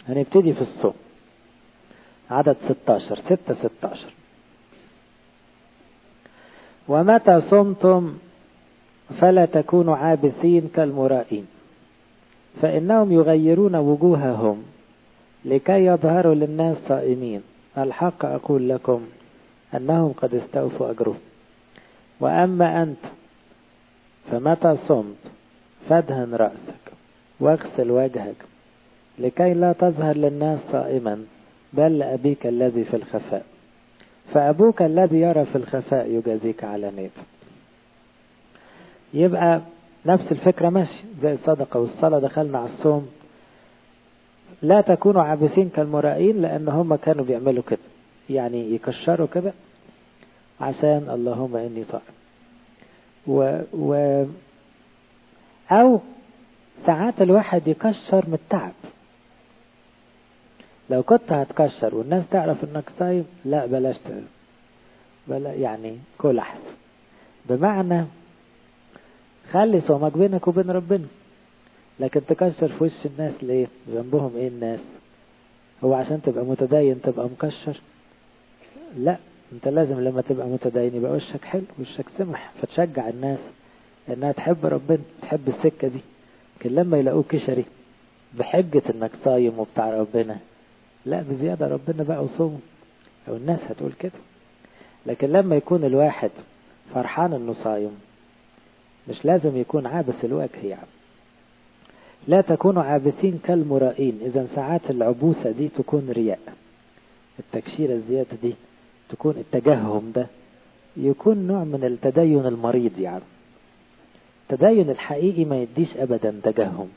هنبتدي في الصوم عدد 16 6 16 ومتى صمتم فلا تكونوا عابثين كالمرائين فإنهم يغيرون وجوههم لكي يظهروا للناس صائمين الحق أقول لكم أنهم قد استوفوا أجرهم وأما أنت فمتى صمت فادهن رأسك واغسل وجهك لكي لا تظهر للناس صائما بل لأبيك الذي في الخفاء فأبوك الذي يرى في الخفاء يجازيك على نيته يبقى نفس الفكرة ماشي زي الصدقة والصلاة دخلنا على الصوم لا تكونوا عابسين كالمرائين لأن هم كانوا بيعملوا كده يعني يكشروا كده عشان اللهم إني صائم و, و أو ساعات الواحد يكشر من التعب لو كنت هتكشر والناس تعرف انك صايم لا بلاش بلا يعني كل احسن بمعنى خلي صومك بينك وبين ربنا لكن تكشر في وش الناس ليه ذنبهم ايه الناس هو عشان تبقى متدين تبقى مكشر لا انت لازم لما تبقى متدين يبقى وشك حلو وشك سمح فتشجع الناس انها تحب ربنا تحب السكة دي لكن لما يلاقوك كشري بحجة انك صايم وبتاع ربنا لا بزيادة ربنا بقى وصوم او الناس هتقول كده لكن لما يكون الواحد فرحان انه صايم مش لازم يكون عابس الوجه يعني لا تكونوا عابسين كالمرائين اذا ساعات العبوسة دي تكون رياء التكشيرة الزيادة دي تكون التجهم ده يكون نوع من التدين المريض يعني التدين الحقيقي ما يديش ابدا تجهم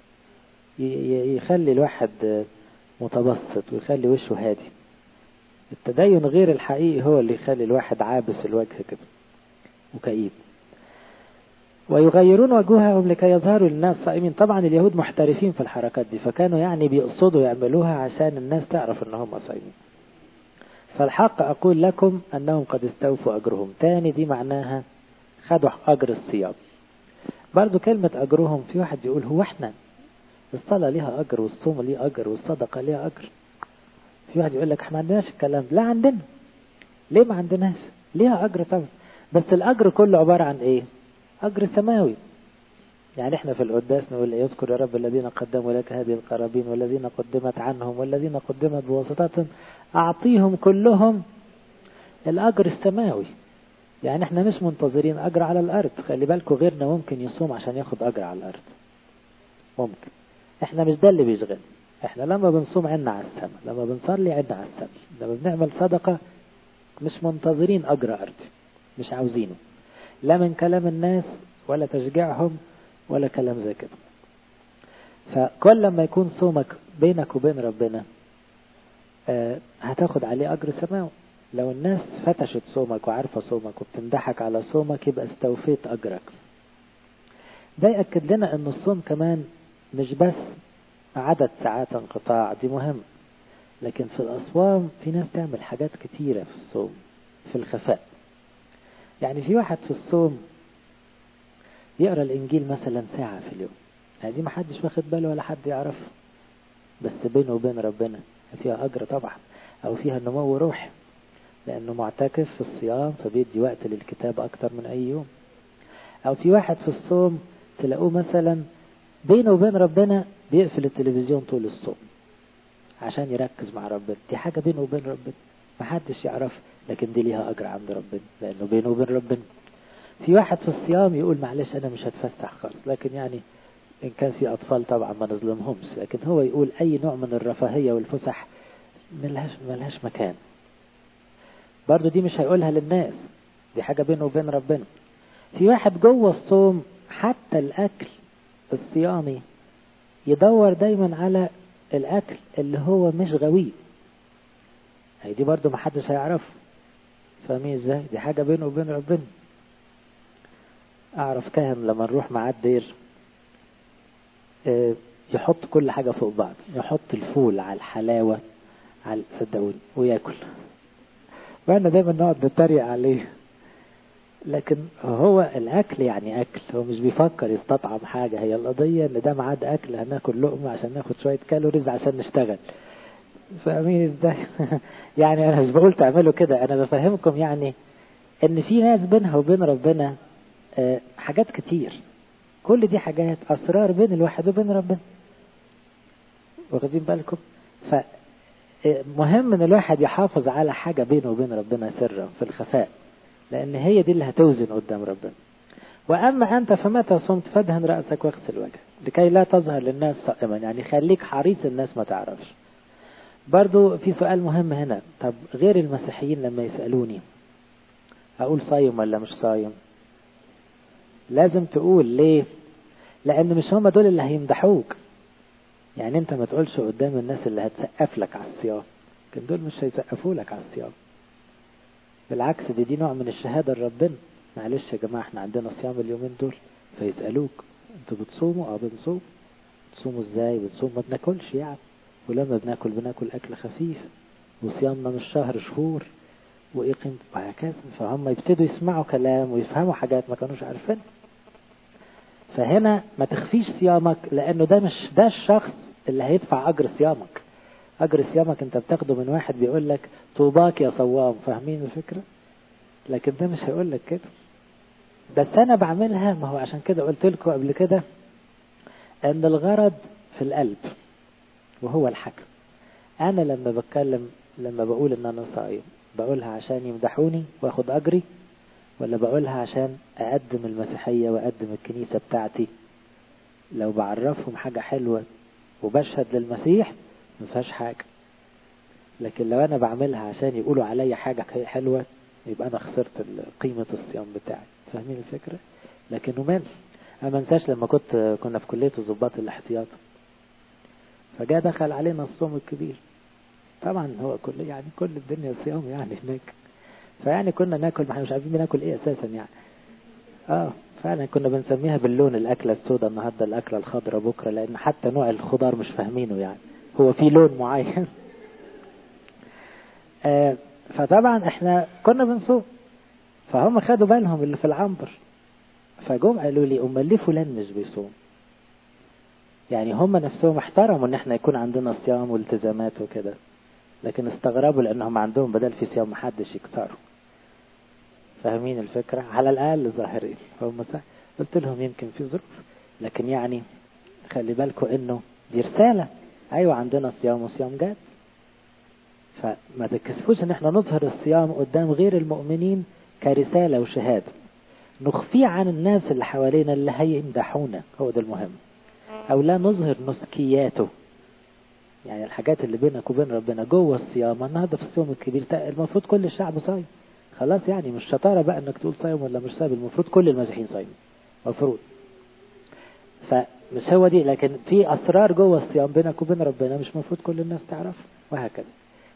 يخلي الواحد متبسط ويخلي وشه هادي التدين غير الحقيقي هو اللي يخلي الواحد عابس الوجه كده وكئيب ويغيرون وجوههم لكي يظهروا للناس صائمين طبعا اليهود محترفين في الحركات دي فكانوا يعني بيقصدوا يعملوها عشان الناس تعرف ان هم صائمين فالحق اقول لكم انهم قد استوفوا اجرهم تاني دي معناها خدوا اجر الصيام برضو كلمة اجرهم في واحد يقول هو احنا الصلاة ليها اجر والصوم ليه اجر والصدقة ليها اجر في واحد يقول لك احنا ما عندناش الكلام لا عندنا ليه ما عندناش ليها اجر طبعا بس الاجر كله عبارة عن ايه أجر سماوي يعني احنا في القداس نقول يذكر يا رب الذين قدموا لك هذه القرابين والذين قدمت عنهم والذين قدمت بواسطتهم أعطيهم كلهم الأجر السماوي يعني احنا مش منتظرين أجر على الأرض خلي بالكوا غيرنا ممكن يصوم عشان ياخد أجر على الأرض ممكن احنا مش ده اللي بيشغل احنا لما بنصوم عنا على السماء لما بنصلي عنا على السماء لما بنعمل صدقة مش منتظرين أجر أرضي مش عاوزينه لا من كلام الناس ولا تشجيعهم ولا كلام زي كده فكل لما يكون صومك بينك وبين ربنا آه هتاخد عليه أجر سماوي لو الناس فتشت صومك وعارفة صومك وبتمدحك على صومك يبقى استوفيت أجرك ده يأكد لنا أن الصوم كمان مش بس عدد ساعات انقطاع دي مهم لكن في الأصوام في ناس تعمل حاجات كتيرة في الصوم في الخفاء يعني في واحد في الصوم يقرا الانجيل مثلا ساعه في اليوم يعني دي ما حدش واخد باله ولا حد يعرف بس بينه وبين ربنا فيها اجر طبعا او فيها نمو روحي لانه معتكف في الصيام فبيدي وقت للكتاب اكتر من اي يوم او في واحد في الصوم تلاقوه مثلا بينه وبين ربنا بيقفل التلفزيون طول الصوم عشان يركز مع ربنا دي حاجه بينه وبين ربنا ما حدش يعرف لكن دي ليها أجر عند ربنا لأنه بينه وبين ربنا في واحد في الصيام يقول معلش أنا مش هتفسح خالص لكن يعني إن كان في أطفال طبعا ما نظلمهمش لكن هو يقول أي نوع من الرفاهية والفسح ملهاش, ملهاش مكان برضو دي مش هيقولها للناس دي حاجة بينه وبين ربنا في واحد جوه الصوم حتى الأكل الصيامي يدور دايما على الأكل اللي هو مش غوي هي دي برضو محدش هيعرفه فاهمين ازاي دي حاجة بينه وبين ربنا اعرف كاهن لما نروح معاه الدير اه يحط كل حاجة فوق بعض يحط الفول على الحلاوة على صدقوني وياكل وانا دايما نقعد نتريق عليه لكن هو الأكل يعني أكل هو مش بيفكر يستطعم حاجة هي القضية إن ده ميعاد أكل هناكل لقمة عشان ناخد شوية كالوريز عشان نشتغل فاهمين ازاي؟ يعني أنا مش بقول تعملوا كده أنا بفهمكم يعني إن في ناس بينها وبين ربنا حاجات كتير كل دي حاجات أسرار بين الواحد وبين ربنا واخدين بالكم؟ فمهم إن الواحد يحافظ على حاجة بينه وبين ربنا سرا في الخفاء لأن هي دي اللي هتوزن قدام ربنا وأما أنت فمتى صمت فادهن رأسك واغسل وجهك لكي لا تظهر للناس صائما يعني خليك حريص الناس ما تعرفش برضو في سؤال مهم هنا طب غير المسيحيين لما يسألوني أقول صايم ولا مش صايم لازم تقول ليه لأن مش هم دول اللي هيمدحوك يعني انت ما تقولش قدام الناس اللي هتسقف لك على الصيام لكن دول مش هيسقفوا لك على الصيام بالعكس دي دي نوع من الشهادة لربنا معلش يا جماعة احنا عندنا صيام اليومين دول فيسألوك انتوا بتصوموا اه بنصوم بتصوموا ازاي بنصوم ما بناكلش يعني ولما بناكل بناكل اكل خفيف وصيامنا مش شهر شهور وايه قيمة وهكذا فهم يبتدوا يسمعوا كلام ويفهموا حاجات ما كانوش عارفين فهنا ما تخفيش صيامك لانه ده مش ده الشخص اللي هيدفع اجر صيامك اجر صيامك انت بتاخده من واحد بيقول لك طوباك يا صوام فاهمين الفكرة لكن ده مش هيقول لك كده بس انا بعملها ما هو عشان كده قلت لكم قبل كده ان الغرض في القلب وهو الحكم انا لما بتكلم لما بقول ان انا صايم بقولها عشان يمدحوني واخد اجري ولا بقولها عشان اقدم المسيحية واقدم الكنيسة بتاعتي لو بعرفهم حاجة حلوة وبشهد للمسيح ما فيهاش حاجة لكن لو انا بعملها عشان يقولوا عليا حاجة حلوة يبقى انا خسرت قيمة الصيام بتاعي فاهمين الفكرة لكن مال انا ما انساش لما كنت كنا في كلية الضباط الاحتياط فجاء دخل علينا الصوم الكبير طبعا هو كل يعني كل الدنيا صيام يعني هناك فيعني كنا ناكل ما احنا مش عارفين بناكل ايه اساسا يعني اه فعلا كنا بنسميها باللون الاكله السوداء النهارده الاكله الخضراء بكره لان حتى نوع الخضار مش فاهمينه يعني هو في لون معين آه فطبعا احنا كنا بنصوم فهم خدوا بالهم اللي في العنبر فجم قالوا لي امال ليه فلان مش بيصوم يعني هم نفسهم احترموا ان احنا يكون عندنا صيام والتزامات وكده لكن استغربوا لانهم عندهم بدل في صيام محدش يكسره فاهمين الفكرة على الاقل ظاهرين هم صح قلت لهم يمكن في ظروف لكن يعني خلي بالكم انه دي رسالة ايوه عندنا صيام وصيام جاد فما تكسفوش ان احنا نظهر الصيام قدام غير المؤمنين كرسالة وشهادة نخفيه عن الناس اللي حوالينا اللي هيمدحونا هو ده المهم او لا نظهر نسكياته يعني الحاجات اللي بينك وبين ربنا جوه الصيام النهارده في الصيام الكبير المفروض كل الشعب صايم خلاص يعني مش شطاره بقى انك تقول صايم ولا مش صايم المفروض كل المسيحيين صايمين المفروض فمش هو دي لكن في اسرار جوه الصيام بينك وبين ربنا مش المفروض كل الناس تعرف وهكذا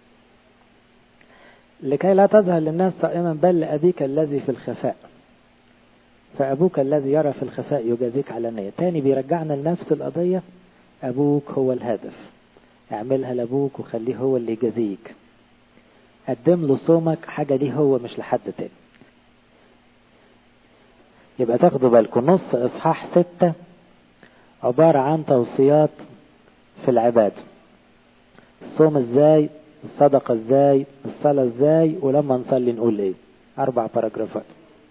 لكي لا تظهر للناس صائما بل لأبيك الذي في الخفاء فأبوك الذي يرى في الخفاء يجازيك على النية تاني بيرجعنا لنفس القضية أبوك هو الهدف اعملها لأبوك وخليه هو اللي يجازيك قدم له صومك حاجة ليه هو مش لحد تاني يبقى تاخدوا بالكم نص إصحاح ستة عبارة عن توصيات في العبادة الصوم ازاي الصدقة ازاي الصلاة ازاي ولما نصلي نقول ايه اربع باراجرافات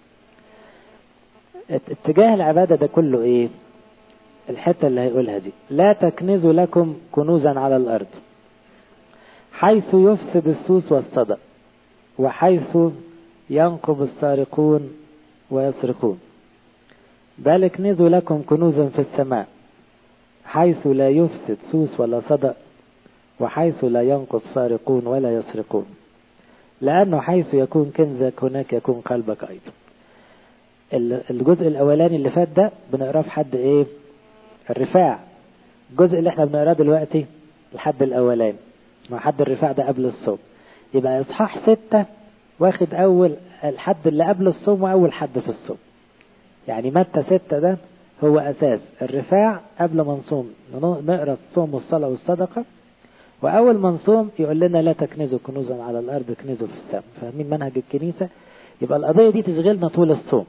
اتجاه العبادة ده كله ايه الحتة اللي هيقولها دي لا تكنزوا لكم كنوزا على الارض حيث يفسد السوس والصدى وحيث ينقب السارقون ويسرقون بل اكنزوا لكم كنوزا في السماء حيث لا يفسد سوس ولا صدأ وحيث لا ينقض سارقون ولا يسرقون لأنه حيث يكون كنزك هناك يكون قلبك أيضا الجزء الأولاني اللي فات ده بنقراه في حد إيه الرفاع الجزء اللي احنا بنقراه دلوقتي الحد الأولاني مع حد الرفاع ده قبل الصوم يبقى إصحاح ستة واخد أول الحد اللي قبل الصوم وأول حد في الصوم يعني متى ستة ده هو أساس الرفاع قبل ما نصوم نقرأ الصوم والصلاة والصدقة وأول ما نصوم يقول لنا لا تكنزوا كنوزا على الأرض كنزوا في السماء فاهمين منهج الكنيسة يبقى القضية دي تشغلنا طول الصوم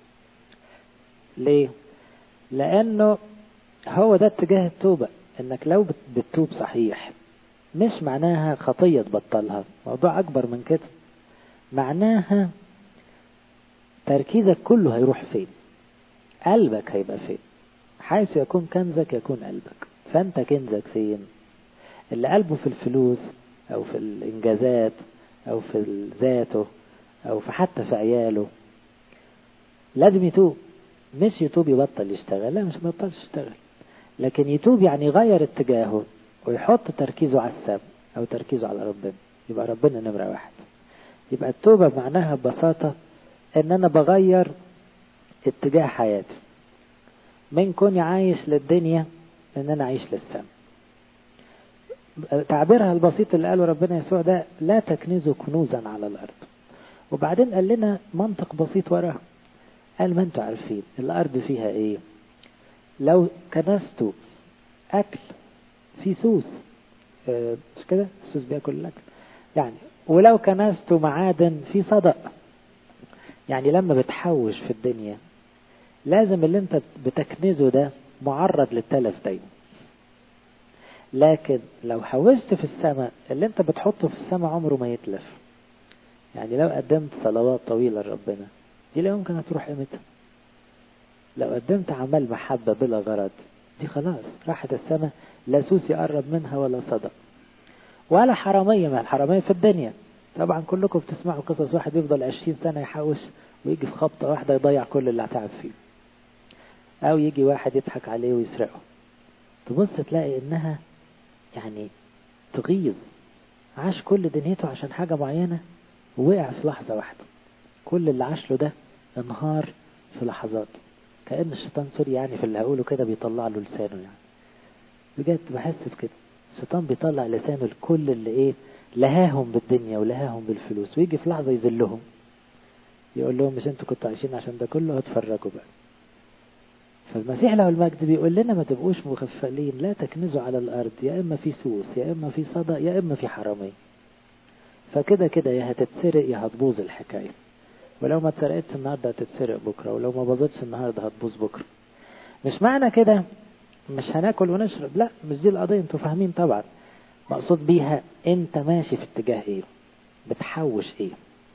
ليه لانه هو ده اتجاه التوبة انك لو بتتوب صحيح مش معناها خطية تبطلها موضوع اكبر من كده معناها تركيزك كله هيروح فين قلبك هيبقى فين حيث يكون كنزك يكون قلبك فانت كنزك فين اللي قلبه في الفلوس او في الانجازات او في ذاته او في حتى في عياله لازم يتوب مش يتوب يبطل يشتغل لا مش يبطلش يشتغل لكن يتوب يعني يغير اتجاهه ويحط تركيزه على السم او تركيزه على ربنا يبقى ربنا نمرة واحد يبقى التوبة معناها ببساطة ان انا بغير اتجاه حياتي من كوني عايش للدنيا ان انا عايش للسم تعبيرها البسيط اللي قاله ربنا يسوع ده لا تكنزوا كنوزا على الارض وبعدين قال لنا منطق بسيط وراها قال ما انتوا عارفين الارض فيها ايه لو كنستوا اكل في سوس اه مش كده السوس بياكل الاكل يعني ولو كنستوا معادن في صدق يعني لما بتحوش في الدنيا لازم اللي انت بتكنزه ده معرض للتلف دايما لكن لو حوشت في السماء اللي انت بتحطه في السماء عمره ما يتلف يعني لو قدمت صلوات طويلة لربنا دي لا يمكن هتروح قيمتها لو قدمت عمل محبة بلا غرض دي خلاص راحت السماء لا سوس يقرب منها ولا صدق ولا حرامية ما الحرامية في الدنيا طبعا كلكم بتسمعوا قصص واحد يفضل عشرين سنة يحوش ويجي في خبطة واحدة يضيع كل اللي تعب فيه أو يجي واحد يضحك عليه ويسرقه تبص تلاقي إنها يعني تغيظ عاش كل دنيته عشان حاجة معينة ووقع في لحظة واحدة كل اللي عاش له ده انهار في لحظات كأن الشيطان سوري يعني في اللي هقوله كده بيطلع له لسانه يعني بجد بحس بكده الشيطان بيطلع لسانه لكل اللي ايه لهاهم بالدنيا ولهاهم بالفلوس ويجي في لحظة يذلهم يقول لهم مش انتوا كنتوا عايشين عشان ده كله هتفرجوا بقى فالمسيح له المجد بيقول لنا ما تبقوش مغفلين لا تكنزوا على الارض يا اما في سوس يا اما في صدى يا اما في حرامية فكده كده يا هتتسرق يا هتبوظ الحكاية ولو ما اتسرقتش النهارده هتتسرق بكره ولو ما باظتش النهارده هتبوظ بكره مش معنى كده مش هناكل ونشرب لا مش دي القضيه انتوا فاهمين طبعا مقصود بيها انت ماشي في اتجاه ايه بتحوش ايه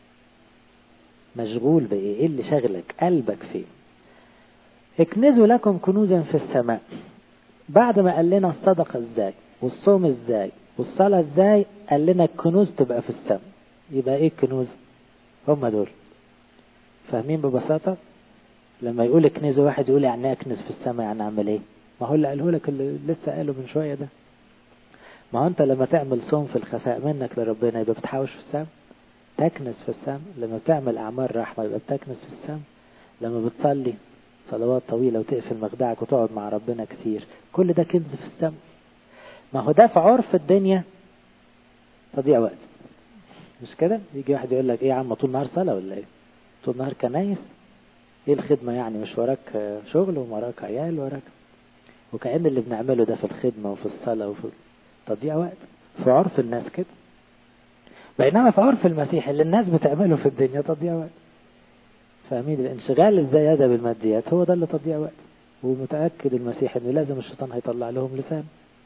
مشغول بايه ايه اللي شغلك قلبك فين اكنزوا لكم كنوزا في السماء بعد ما قال لنا الصدقه ازاي والصوم ازاي والصلاه ازاي قال لنا الكنوز تبقى في السماء يبقى ايه الكنوز هم دول فاهمين ببساطة لما يقول اكنز واحد يقول يعني اكنز في السماء يعني اعمل ايه ما هو اللي قاله لك اللي لسه قاله من شوية ده ما هو انت لما تعمل صوم في الخفاء منك لربنا يبقى بتحوش في السماء تكنس في السماء لما بتعمل اعمال رحمة يبقى بتكنس في السماء لما بتصلي صلوات طويلة وتقفل مخدعك وتقعد مع ربنا كتير كل ده كنز في السماء ما هو ده في عرف الدنيا تضيع وقت مش كده يجي واحد يقول لك ايه يا عم طول النهار صلاة ولا ايه طول النهار كنايس ايه الخدمة يعني مش وراك شغل ووراك عيال وراك وكأن اللي بنعمله ده في الخدمة وفي الصلاة وفي تضييع وقت في عرف الناس كده بينما في عرف المسيح اللي الناس بتعمله في الدنيا تضييع وقت فاهمين الانشغال الزيادة بالماديات هو ده اللي تضييع وقت ومتأكد المسيح ان لازم الشيطان هيطلع لهم لسان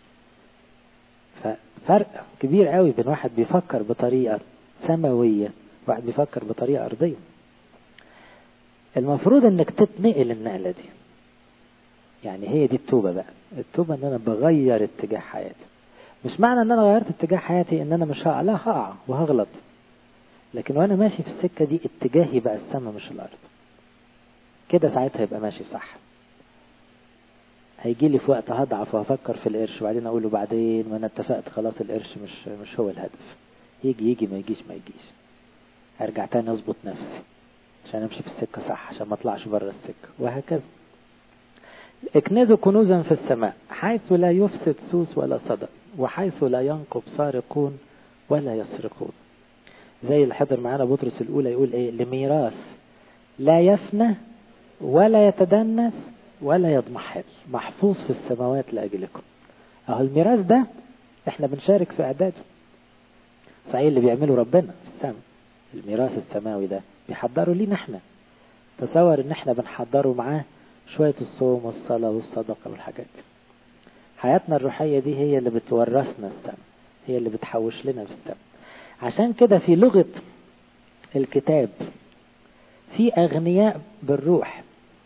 ففرق كبير قوي بين واحد بيفكر بطريقة سماوية وواحد بيفكر بطريقة أرضية المفروض انك تتنقل النقلة دي يعني هي دي التوبة بقى التوبة ان انا بغير اتجاه حياتي مش معنى ان انا غيرت اتجاه حياتي ان انا مش هقع لا هقع وهغلط لكن وانا ماشي في السكة دي اتجاهي بقى السماء مش الارض كده ساعتها يبقى ماشي صح هيجي لي في وقت هضعف وهفكر في القرش وبعدين اقول له بعدين ما انا اتفقت خلاص القرش مش مش هو الهدف يجي يجي ما يجيش ما يجيش ارجع تاني اظبط نفسي عشان امشي في السكه صح عشان ما اطلعش بره السكه وهكذا اكنزوا كنوزا في السماء حيث لا يفسد سوس ولا صدى وحيث لا ينقب سارقون ولا يسرقون زي اللي حضر معانا بطرس الاولى يقول ايه لميراث لا يفنى ولا يتدنس ولا يضمحل محفوظ في السماوات لاجلكم اهو الميراث ده احنا بنشارك في اعداده صحيح اللي بيعمله ربنا في السماء الميراث السماوي ده بيحضروا لينا احنا تصور ان احنا بنحضره معاه شوية الصوم والصلاة والصدقة والحاجات دي حياتنا الروحية دي هي اللي بتورثنا السماء هي اللي بتحوش لنا في السماء عشان كده في لغة الكتاب في أغنياء بالروح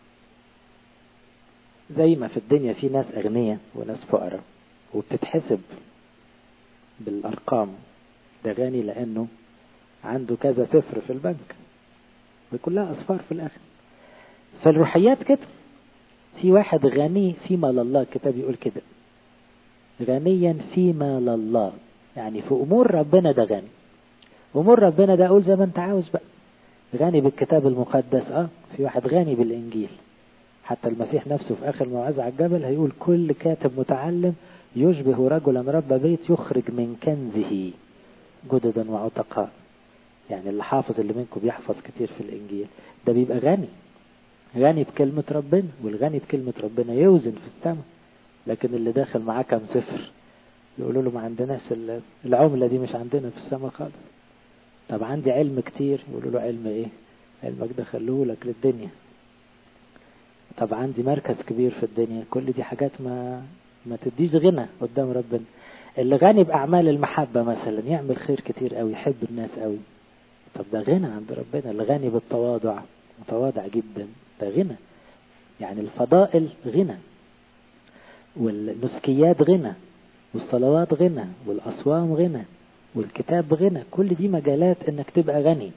زي ما في الدنيا في ناس أغنياء وناس فقراء وبتتحسب بالأرقام ده غني لأنه عنده كذا صفر في البنك بكلها أصفار في الآخر فالروحيات كده في واحد غني فيما لله الكتاب يقول كده غنيا فيما لله يعني في أمور ربنا ده غني أمور ربنا ده أقول زي ما أنت عاوز بقى غني بالكتاب المقدس اه في واحد غني بالإنجيل حتى المسيح نفسه في آخر موعظة على الجبل هيقول كل كاتب متعلم يشبه رجلا رب بيت يخرج من كنزه جددا وعتقاء يعني اللي حافظ اللي منكم بيحفظ كتير في الإنجيل ده بيبقى غني غني بكلمة ربنا والغني بكلمة ربنا يوزن في السماء لكن اللي داخل معاه كام صفر يقولوا له ما عندناش العملة دي مش عندنا في السماء خالص طب عندي علم كتير يقولوا له علم ايه علمك ده خلوه لك للدنيا طب عندي مركز كبير في الدنيا كل دي حاجات ما ما تديش غنى قدام ربنا اللي غني بأعمال المحبة مثلا يعمل خير كتير قوي يحب الناس قوي طب ده غنى عند ربنا اللي غني بالتواضع متواضع جدا ده غنى يعني الفضائل غنى والنسكيات غنى والصلوات غنى والأصوام غنى والكتاب غنى كل دي مجالات انك تبقى غني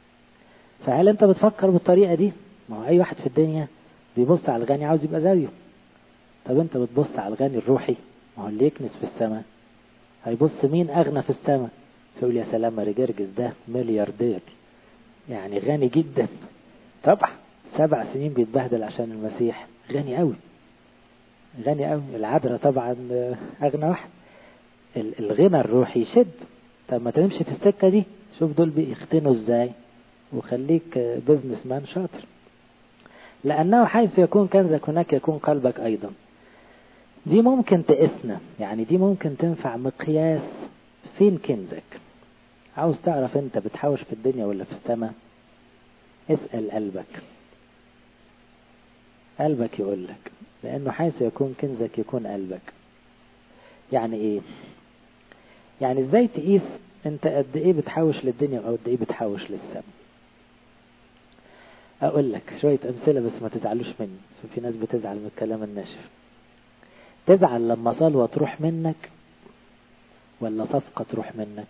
فهل انت بتفكر بالطريقة دي ما هو اي واحد في الدنيا بيبص على الغني عاوز يبقى زيه طب انت بتبص على الغني الروحي ما هو اللي يكنس في السماء هيبص مين اغنى في السماء فيقول يا سلام رجرجس ده ملياردير يعني غني جدا طبعا سبع سنين بيتبهدل عشان المسيح غني قوي غني قوي العذراء طبعا اغنى واحد الغنى الروحي شد طب ما تمشي في السكة دي شوف دول بيختنوا ازاي وخليك بزنس مان شاطر لأنه حيث يكون كنزك هناك يكون قلبك أيضا دي ممكن تقسنا يعني دي ممكن تنفع مقياس فين كنزك عاوز تعرف انت بتحوش في الدنيا ولا في السماء اسأل قلبك قلبك يقول لك لأنه حيث يكون كنزك يكون قلبك يعني ايه يعني ازاي تقيس انت قد ايه بتحوش للدنيا او قد ايه بتحوش للسماء اقول لك شوية امثلة بس ما تزعلوش مني في ناس بتزعل من الكلام الناشف تزعل لما صلوة تروح منك ولا صفقة تروح منك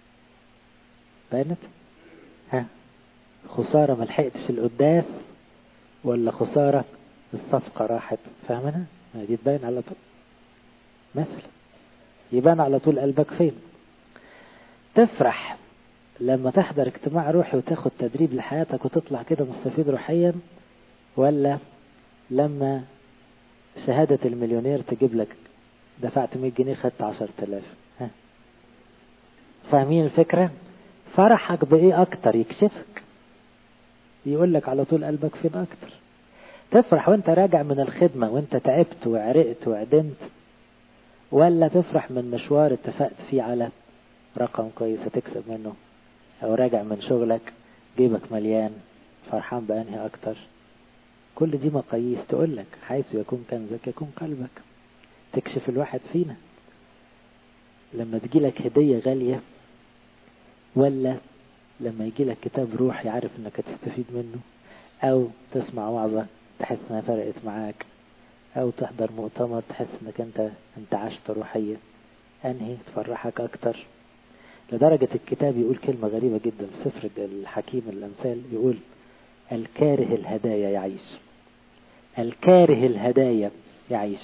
بانت ها خسارة ما لحقتش القداس ولا خسارة الصفقة راحت فاهمنا ما دي تبين على طول مثلا يبان على طول قلبك فين تفرح لما تحضر اجتماع روحي وتاخد تدريب لحياتك وتطلع كده مستفيد روحيا ولا لما شهادة المليونير تجيب لك دفعت 100 جنيه خدت 10000 ها فاهمين الفكرة فرحك بإيه أكتر يكشفك يقول لك على طول قلبك فين أكتر تفرح وانت راجع من الخدمة وانت تعبت وعرقت وعدمت ولا تفرح من مشوار اتفقت فيه على رقم كويس هتكسب منه او راجع من شغلك جيبك مليان فرحان بأنهي اكتر كل دي مقاييس تقول لك حيث يكون كنزك يكون قلبك تكشف الواحد فينا لما تجيلك هدية غالية ولا لما يجيلك كتاب روحي عارف انك هتستفيد منه او تسمع وعظة تحس انها فرقت معاك او تحضر مؤتمر تحس انك انت انت عشت روحيا انهي تفرحك اكتر لدرجة الكتاب يقول كلمة غريبة جدا في سفر الحكيم الامثال يقول الكاره الهدايا يعيش الكاره الهدايا يعيش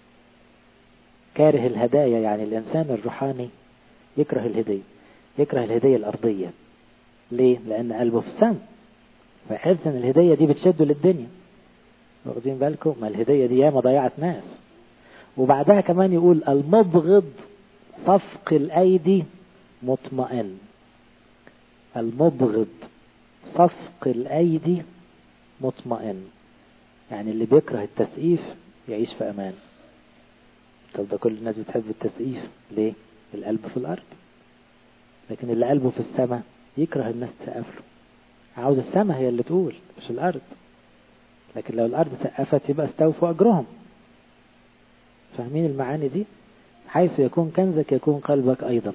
كاره الهدايا يعني الانسان الروحاني يكره الهدية يكره الهدية الارضية ليه لان قلبه في السماء فحس ان الهدية دي بتشده للدنيا واخدين بالكم ما الهدية دي ياما ضيعت ناس وبعدها كمان يقول المبغض صفق الأيدي مطمئن المبغض صفق الأيدي مطمئن يعني اللي بيكره التسقيف يعيش في أمان طب ده كل الناس بتحب التسقيف ليه القلب في الأرض لكن اللي قلبه في السماء يكره الناس تسقف له عاوز السماء هي اللي تقول مش الأرض لكن لو الأرض سقفت يبقى استوفوا أجرهم فاهمين المعاني دي حيث يكون كنزك يكون قلبك أيضا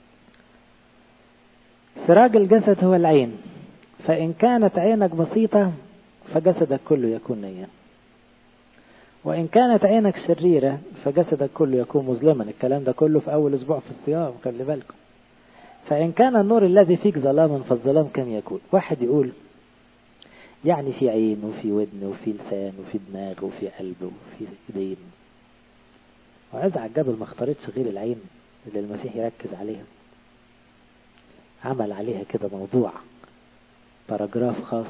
سراج الجسد هو العين فإن كانت عينك بسيطة فجسدك كله يكون نيا وإن كانت عينك شريرة فجسدك كله يكون مظلما الكلام ده كله في أول أسبوع في الصيام خلي بالكم فإن كان النور الذي فيك ظلاما فالظلام كم يكون واحد يقول يعني في عين وفي ودن وفي لسان وفي دماغ وفي قلب وفي ايدين وعز على الجبل ما اختارتش غير العين اللي المسيح يركز عليها عمل عليها كده موضوع باراجراف خاص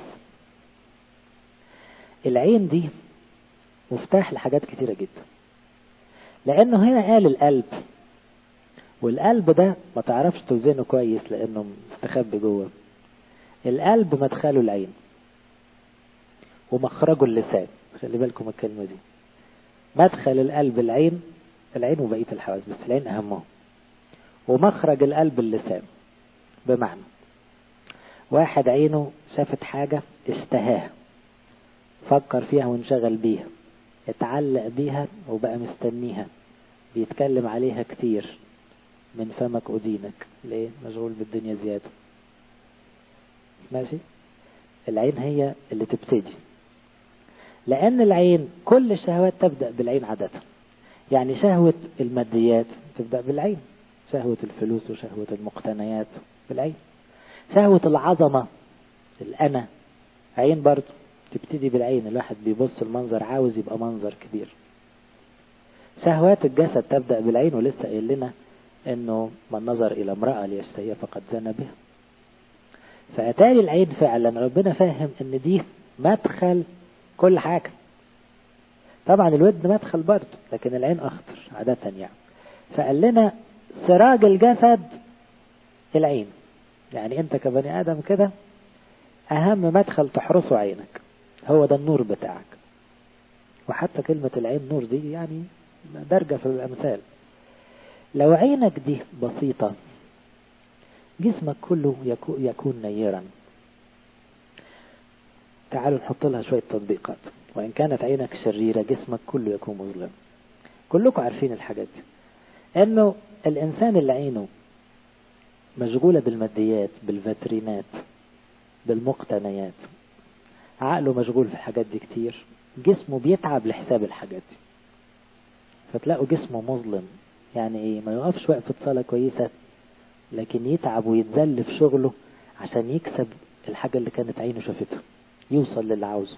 العين دي مفتاح لحاجات كتيرة جدا لأنه هنا قال القلب والقلب ده ما تعرفش توزنه كويس لأنه مستخبي جوه القلب مدخله العين ومخرجه اللسان خلي بالكم الكلمة دي مدخل القلب العين العين وبقية الحواس بس العين أهمهم ومخرج القلب اللسان بمعنى واحد عينه شافت حاجة اشتهاها فكر فيها وانشغل بيها اتعلق بيها وبقى مستنيها بيتكلم عليها كتير من فمك أدينك ليه مشغول بالدنيا زيادة ماشي العين هي اللي تبتدي لأن العين كل الشهوات تبدأ بالعين عادة يعني شهوة الماديات تبدأ بالعين شهوة الفلوس وشهوة المقتنيات بالعين شهوة العظمة الأنا عين برضه تبتدي بالعين الواحد بيبص المنظر عاوز يبقى منظر كبير شهوات الجسد تبدأ بالعين ولسه قايل لنا انه من نظر الى امرأة ليشتهيها فقد زنى بها فأتاري العين فعلا ربنا فاهم ان دي مدخل كل حاجة طبعا الودن مدخل برضه لكن العين اخطر عادة يعني فقال لنا سراج الجسد العين يعني انت كبني ادم كده اهم مدخل تحرسه عينك هو ده النور بتاعك وحتى كلمة العين نور دي يعني درجة في الامثال لو عينك دي بسيطة جسمك كله يكون نيرا تعالوا نحط لها شوية تطبيقات وإن كانت عينك شريرة جسمك كله يكون مظلم كلكم عارفين الحاجات دي انه الانسان اللي عينه مشغولة بالماديات بالفاترينات بالمقتنيات عقله مشغول في الحاجات دي كتير جسمه بيتعب لحساب الحاجات دي فتلاقوا جسمه مظلم يعني ايه ما يقفش وقفة صلاة كويسة لكن يتعب ويتذل في شغله عشان يكسب الحاجة اللي كانت عينه شافتها يوصل للي عاوزه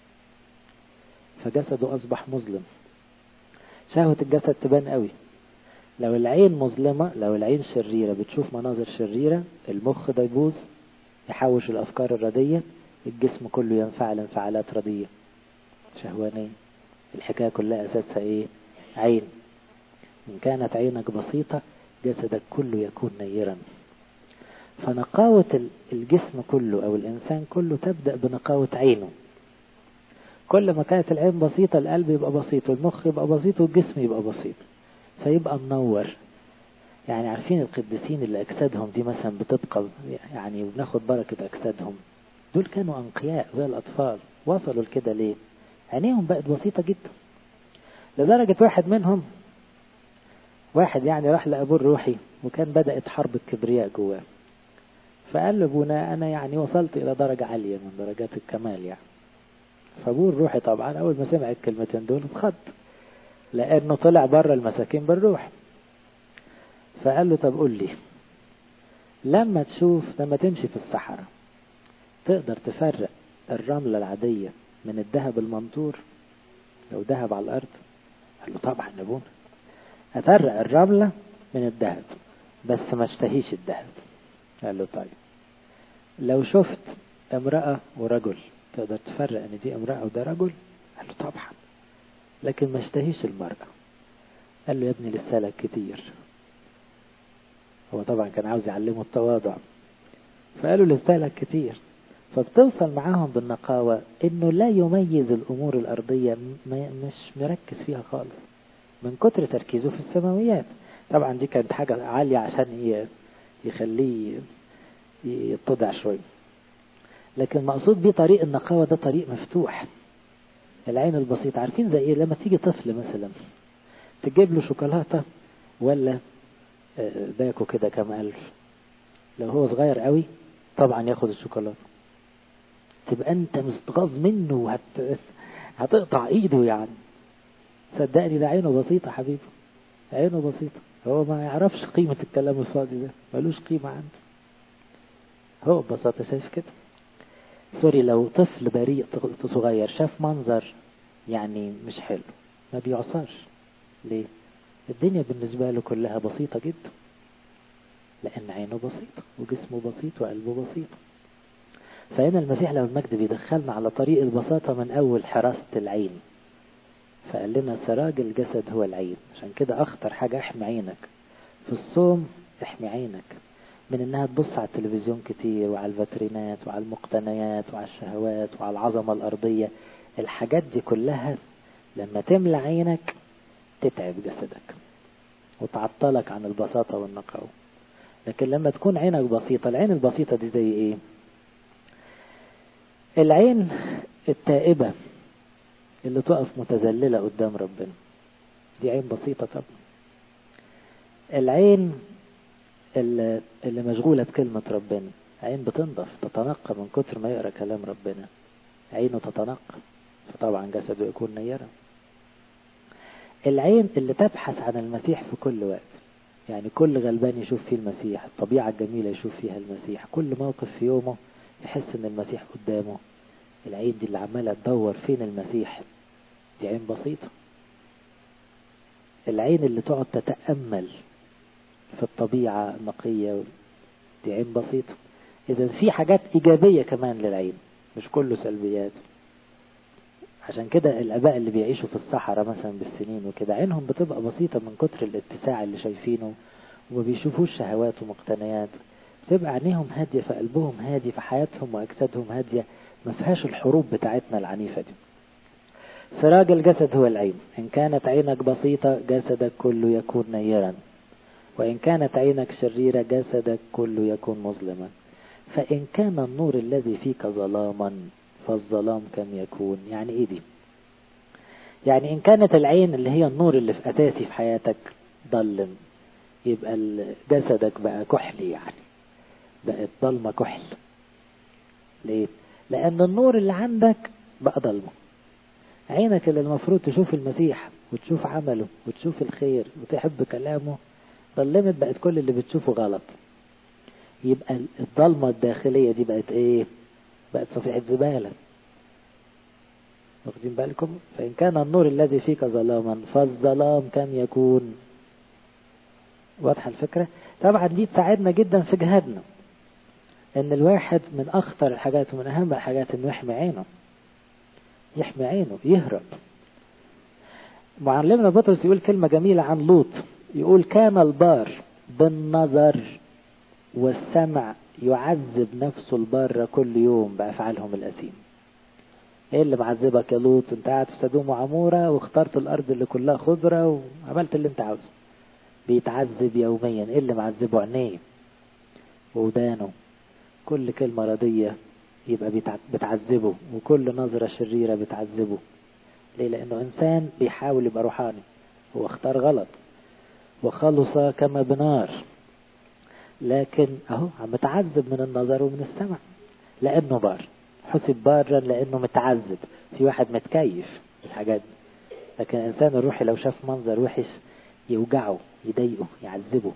فجسده أصبح مظلم شهوة الجسد تبان قوي لو العين مظلمة لو العين شريرة بتشوف مناظر شريرة المخ ده يبوظ يحوش الأفكار الردية الجسم كله ينفعل انفعالات ردية شهوانية الحكاية كلها أساسها إيه عين إن كانت عينك بسيطة جسدك كله يكون نيرا فنقاوة الجسم كله أو الإنسان كله تبدأ بنقاوة عينه كل ما كانت العين بسيطة القلب يبقى بسيط والمخ يبقى بسيط والجسم يبقى بسيط فيبقى منور يعني عارفين القديسين اللي أجسادهم دي مثلا بتبقى يعني بناخد بركة أجسادهم دول كانوا أنقياء زي الأطفال وصلوا لكده ليه عينيهم بقت بسيطة جدا لدرجة واحد منهم واحد يعني راح لأبوه الروحي وكان بدأت حرب الكبرياء جواه فقال له ابونا أنا يعني وصلت إلى درجة عالية من درجات الكمال يعني فابوه الروحي طبعا أول ما سمع الكلمتين دول اتخض لأنه طلع بره المساكين بالروح فقال له طب قول لي لما تشوف لما تمشي في الصحراء تقدر تفرق الرملة العادية من الذهب المنطور لو ذهب على الأرض قال له طبعا يا ابونا أفرق الرملة من الذهب بس ما اشتهيش الذهب قال له طيب لو شفت امرأة ورجل تقدر تفرق ان دي امرأة وده رجل قال له طبعا لكن ما اشتهيش المرأة قال له يا ابني لسه لك كتير هو طبعا كان عاوز يعلمه التواضع فقالوا لسه لك كتير فبتوصل معاهم بالنقاوة انه لا يميز الامور الارضية مش مركز فيها خالص من كتر تركيزه في السماويات طبعا دي كانت حاجة عالية عشان يخليه يتضع شوية لكن مقصود بيه طريق النقاوة ده طريق مفتوح العين البسيطة عارفين زي ايه لما تيجي طفل مثلا تجيب له شوكولاتة ولا باكو كده كام ألف لو هو صغير قوي طبعا ياخد الشوكولاتة تبقى انت مستغاظ منه وهت... هتقطع ايده يعني صدقني ده عينه بسيطة حبيبي عينه بسيطة هو ما يعرفش قيمة الكلام الفاضي ده ملوش قيمة عنده هو ببساطة شايف كده سوري لو طفل بريء صغير شاف منظر يعني مش حلو ما بيعصرش ليه الدنيا بالنسبة له كلها بسيطة جدا لأن عينه بسيطة وجسمه بسيط وقلبه بسيط فهنا المسيح لو المجد بيدخلنا على طريق البساطة من أول حراسة العين فقال لنا سراج الجسد هو العين عشان كده أخطر حاجة احمي عينك في الصوم احمي عينك من انها تبص على التلفزيون كتير وعلى الفاترينات وعلى المقتنيات وعلى الشهوات وعلى العظمة الأرضية الحاجات دي كلها لما تملى عينك تتعب جسدك وتعطلك عن البساطة والنقاوة لكن لما تكون عينك بسيطة العين البسيطة دي زي ايه العين التائبة اللي تقف متذللة قدام ربنا دي عين بسيطة طبعا العين اللي, اللي مشغولة بكلمة ربنا عين بتنضف تتنقى من كتر ما يقرأ كلام ربنا عينه تتنقى فطبعا جسده يكون نيرا العين اللي تبحث عن المسيح في كل وقت يعني كل غلبان يشوف فيه المسيح الطبيعة الجميلة يشوف فيها المسيح كل موقف في يومه يحس ان المسيح قدامه العين دي اللي عمالة تدور فين المسيح دي عين بسيطة العين اللي تقعد تتأمل في الطبيعة النقية دي عين بسيطة إذا في حاجات إيجابية كمان للعين مش كله سلبيات عشان كده الآباء اللي بيعيشوا في الصحراء مثلا بالسنين وكده عينهم بتبقى بسيطة من كتر الاتساع اللي شايفينه وما بيشوفوش شهوات ومقتنيات بتبقى عينيهم هادية فقلبهم هادي فحياتهم وأجسادهم هادية ما فيهاش الحروب بتاعتنا العنيفة دي سراج الجسد هو العين إن كانت عينك بسيطة جسدك كله يكون نيرا وإن كانت عينك شريرة جسدك كله يكون مظلما فإن كان النور الذي فيك ظلاما فالظلام كم يكون يعني إيه دي يعني إن كانت العين اللي هي النور اللي في أساسي في حياتك ضلم يبقى جسدك بقى كحل يعني بقت ضلمة كحل ليه لأن النور اللي عندك بقى ضلمة عينك اللي المفروض تشوف المسيح وتشوف عمله وتشوف الخير وتحب كلامه ظلمت بقت كل اللي بتشوفه غلط يبقى الضلمة الداخلية دي بقت ايه بقت صفيحة زبالة واخدين بالكم فإن كان النور الذي فيك ظلاما فالظلام كم يكون واضحة الفكرة طبعا دي تساعدنا جدا في جهادنا ان الواحد من اخطر الحاجات ومن اهم الحاجات انه يحمي عينه يحمي عينه يهرب معلمنا بطرس يقول كلمة جميلة عن لوط يقول كان البار بالنظر والسمع يعذب نفسه البار كل يوم بأفعالهم الأثيم ايه اللي معذبك يا لوط انت قاعد في سدوم وعمورة واخترت الارض اللي كلها خضرة وعملت اللي انت عاوزه بيتعذب يوميا ايه اللي معذبه عينيه ودانه كل كلمة رضية يبقى بتعذبه وكل نظرة شريرة بتعذبه ليه لانه انسان بيحاول يبقى روحاني هو اختار غلط وخلص كما بنار لكن اهو عم متعذب من النظر ومن السمع لانه بار حسب بارا لانه متعذب في واحد متكيف الحاجات دي لكن الانسان الروحي لو شاف منظر وحش يوجعه يضايقه يعذبه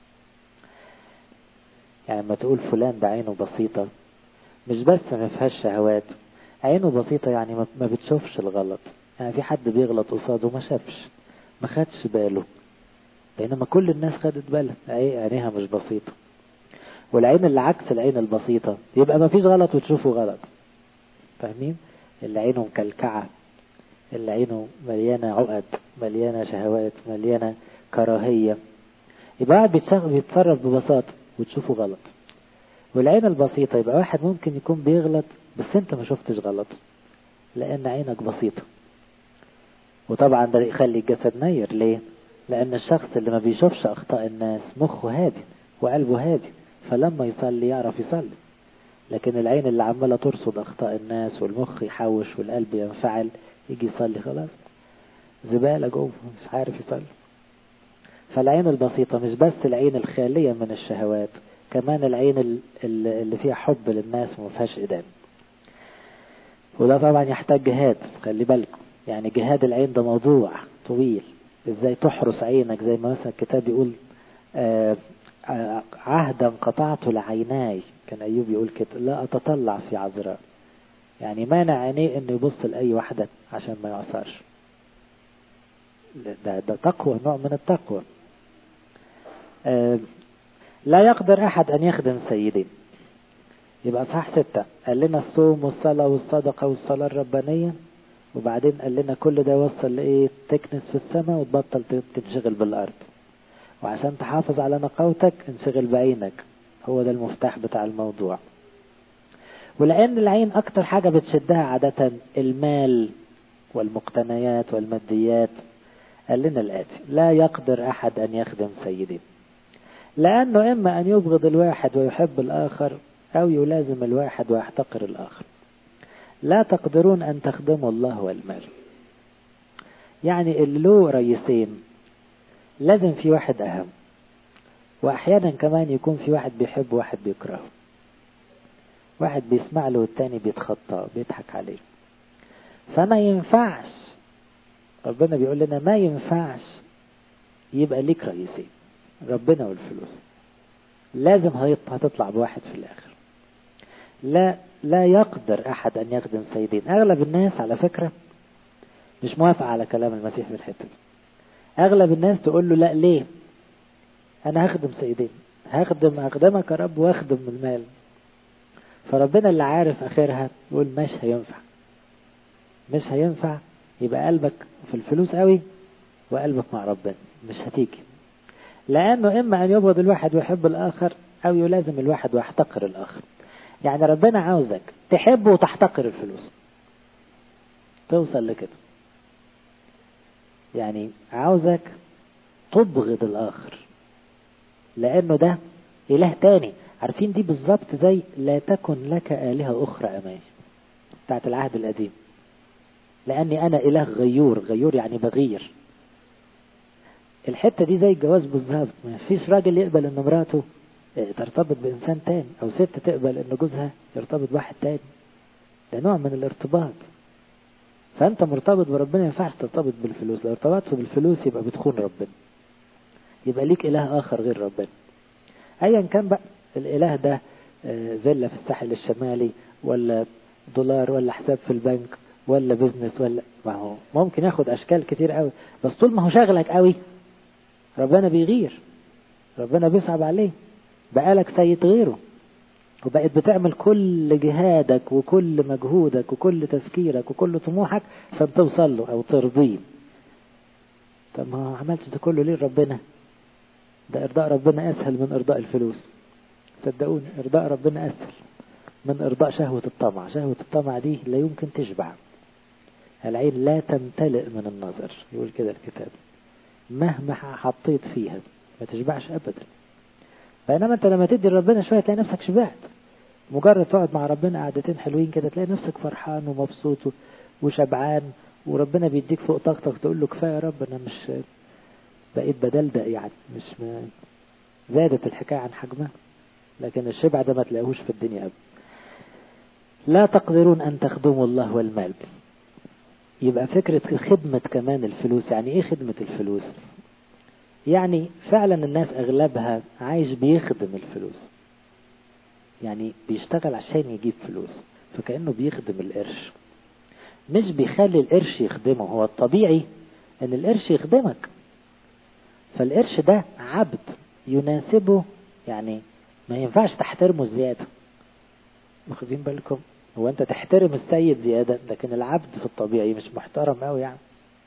يعني لما تقول فلان ده عينه بسيطة مش بس ما فيهاش شهوات عينه بسيطة يعني ما بتشوفش الغلط يعني في حد بيغلط قصاده ما شافش ما خدش باله بينما كل الناس خدت بالها عينيها مش بسيطة والعين اللي عكس العين البسيطة يبقى ما فيش غلط وتشوفه غلط فاهمين اللي عينه مكلكعة اللي عينه مليانة عقد مليانة شهوات مليانة كراهية يبقى قاعد بيتصرف ببساطة وتشوفه غلط والعين البسيطة يبقى واحد ممكن يكون بيغلط بس انت ما شفتش غلط لان عينك بسيطة وطبعا ده يخلي الجسد نير ليه لان الشخص اللي ما بيشوفش اخطاء الناس مخه هادي وقلبه هادي فلما يصلي يعرف يصلي لكن العين اللي عمالة ترصد أخطاء الناس والمخ يحوش والقلب ينفعل يجي يصلي خلاص زبالة جوه مش عارف يصلي فالعين البسيطة مش بس العين الخالية من الشهوات كمان العين اللي فيها حب للناس وما فيهاش إدام وده طبعا يحتاج جهاد خلي بالكم يعني جهاد العين ده موضوع طويل ازاي تحرس عينك زي ما مثلا الكتاب يقول آه عهدا قطعت لعيناي كان أيوب يقول كده لا أتطلع في عذراء يعني مانع عينيه انه يبص لأي واحدة عشان ما يعصرش ده, ده تقوى نوع من التقوى آه لا يقدر أحد أن يخدم سيدين يبقى صح ستة قال لنا الصوم والصلاة والصدقة والصلاة الربانية وبعدين قال لنا كل ده يوصل لإيه تكنس في السماء وتبطل تنشغل بالأرض وعشان تحافظ على نقاوتك انشغل بعينك هو ده المفتاح بتاع الموضوع ولأن العين أكتر حاجة بتشدها عادة المال والمقتنيات والماديات قال لنا الآتي لا يقدر أحد أن يخدم سيدين لأنه إما أن يبغض الواحد ويحب الآخر أو يلازم الواحد ويحتقر الآخر لا تقدرون أن تخدموا الله والمال يعني اللي له رئيسين لازم في واحد أهم وأحيانا كمان يكون في واحد بيحب وواحد بيكرهه واحد بيسمع له والتاني بيتخطى بيضحك عليه فما ينفعش ربنا بيقول لنا ما ينفعش يبقى ليك رئيسين ربنا والفلوس لازم هتطلع بواحد في الآخر لا لا يقدر أحد أن يخدم سيدين أغلب الناس على فكرة مش موافق على كلام المسيح في الحتة دي أغلب الناس تقول له لا ليه أنا هخدم سيدين هخدم أخدمك يا رب وأخدم المال فربنا اللي عارف آخرها يقول مش هينفع مش هينفع يبقى قلبك في الفلوس قوي وقلبك مع ربنا مش هتيجي لأنه إما أن يبغض الواحد ويحب الآخر أو يلازم الواحد ويحتقر الآخر يعني ربنا عاوزك تحب وتحتقر الفلوس توصل لكده يعني عاوزك تبغض الآخر لأنه ده إله تاني عارفين دي بالظبط زي لا تكن لك آلهة أخرى أمامي بتاعت العهد القديم لأني أنا إله غيور غيور يعني بغير الحتة دي زي الجواز بالظبط ما فيش راجل يقبل ان مراته ترتبط بإنسان تاني أو ست تقبل ان جوزها يرتبط بواحد تاني ده نوع من الارتباط فأنت مرتبط بربنا ما ينفعش ترتبط بالفلوس لو ارتبطت بالفلوس يبقى بتخون ربنا يبقى ليك إله آخر غير ربنا أيا كان بقى الإله ده فيلا في الساحل الشمالي ولا دولار ولا حساب في البنك ولا بيزنس ولا ما هو ممكن ياخد أشكال كتير قوي بس طول ما هو شاغلك قوي ربنا بيغير ربنا بيصعب عليه بقالك سيد غيره وبقيت بتعمل كل جهادك وكل مجهودك وكل تفكيرك وكل طموحك عشان توصل له او ترضيه طب ما عملتش ده كله ليه ربنا ده ارضاء ربنا اسهل من ارضاء الفلوس صدقوني ارضاء ربنا اسهل من ارضاء شهوة الطمع شهوة الطمع دي لا يمكن تشبع العين لا تمتلئ من النظر يقول كده الكتاب مهما حطيت فيها ما تشبعش ابدا بينما انت لما تدي لربنا شويه تلاقي نفسك شبعت مجرد تقعد مع ربنا قعدتين حلوين كده تلاقي نفسك فرحان ومبسوط وشبعان وربنا بيديك فوق طاقتك تقول له كفايه يا رب انا مش بقيت بدلدق يعني مش ما زادت الحكايه عن حجمها لكن الشبع ده ما تلاقيهوش في الدنيا ابدا لا تقدرون ان تخدموا الله والمال يبقى فكرة خدمة كمان الفلوس يعني ايه خدمة الفلوس يعني فعلا الناس اغلبها عايش بيخدم الفلوس يعني بيشتغل عشان يجيب فلوس فكأنه بيخدم القرش مش بيخلي القرش يخدمه هو الطبيعي ان القرش يخدمك فالقرش ده عبد يناسبه يعني ما ينفعش تحترمه زيادة واخدين بالكم هو انت تحترم السيد زيادة لكن العبد في الطبيعي مش محترم قوي يعني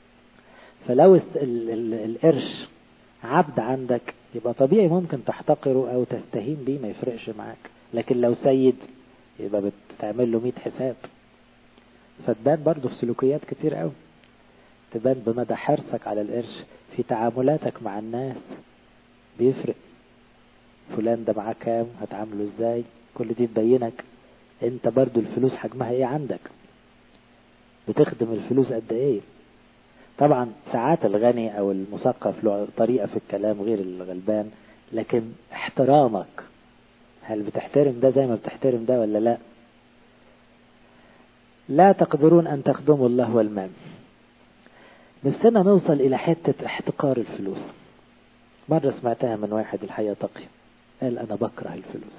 فلو ال ال القرش عبد عندك يبقى طبيعي ممكن تحتقره او تستهين بيه ما يفرقش معاك لكن لو سيد يبقى بتعمل له 100 حساب فتبان برضه في سلوكيات كتير قوي تبان بمدى حرصك على القرش في تعاملاتك مع الناس بيفرق فلان ده معاه كام هتعامله ازاي كل دي تبينك انت برضو الفلوس حجمها ايه عندك بتخدم الفلوس قد ايه طبعا ساعات الغني او المثقف له طريقة في الكلام غير الغلبان لكن احترامك هل بتحترم ده زي ما بتحترم ده ولا لا لا تقدرون ان تخدموا الله والمال نفسنا نوصل الى حتة احتقار الفلوس مرة سمعتها من واحد الحقيقة تقي قال انا بكره الفلوس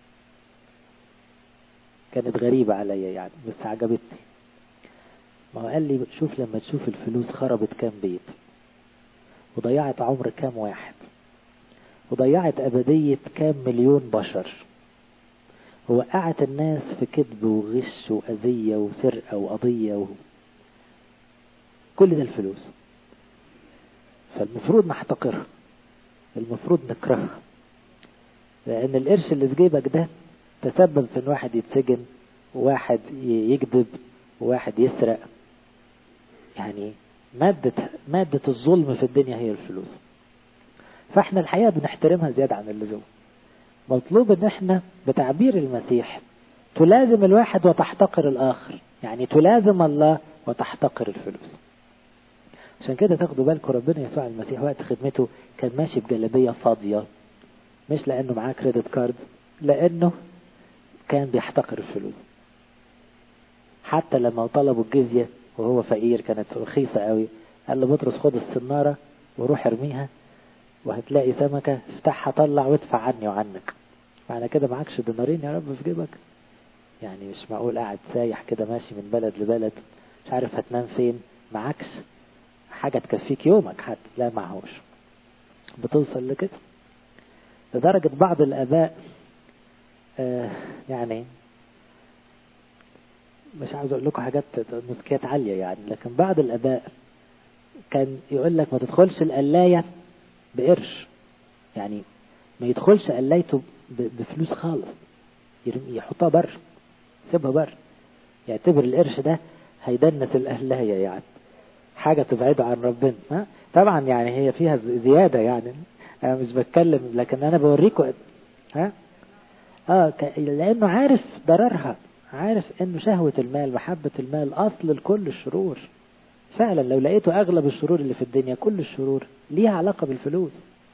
كانت غريبة عليا يعني بس عجبتني ما هو قال لي شوف لما تشوف الفلوس خربت كام بيت وضيعت عمر كام واحد وضيعت أبدية كام مليون بشر ووقعت الناس في كذب وغش وأذية وسرقة وقضية و... كل ده الفلوس فالمفروض نحتقرها المفروض نكرهها لأن القرش اللي في جيبك ده تسبب في ان واحد يتسجن وواحد يكذب وواحد يسرق يعني مادة مادة الظلم في الدنيا هي الفلوس فاحنا الحقيقة بنحترمها زيادة عن اللزوم مطلوب ان احنا بتعبير المسيح تلازم الواحد وتحتقر الاخر يعني تلازم الله وتحتقر الفلوس عشان كده تاخدوا بالكم ربنا يسوع المسيح وقت خدمته كان ماشي بجلابية فاضية مش لانه معاه كريدت كارد لانه كان بيحتقر الفلوس حتى لما طلبوا الجزية وهو فقير كانت رخيصة قوي قال له بطرس خد السنارة وروح ارميها وهتلاقي سمكة افتحها طلع وادفع عني وعنك معنى كده معكش دينارين يا رب في جيبك يعني مش معقول قاعد سايح كده ماشي من بلد لبلد مش عارف هتنام فين معكش حاجة تكفيك يومك حتى لا معهوش بتوصل لكده لدرجة بعض الآباء آه يعني مش عاوز اقول لكم حاجات مسكيات عالية يعني لكن بعض الاباء كان يقول لك ما تدخلش القلاية بقرش يعني ما يدخلش قلايته بفلوس خالص يحطها بر سيبها بر يعتبر القرش ده هيدنس القلاية يعني حاجة تبعده عن ربنا ها طبعا يعني هي فيها زيادة يعني انا مش بتكلم لكن انا بوريكم ها اه لانه عارف ضررها عارف انه شهوة المال محبة المال اصل لكل الشرور فعلا لو لقيته اغلب الشرور اللي في الدنيا كل الشرور ليها علاقة بالفلوس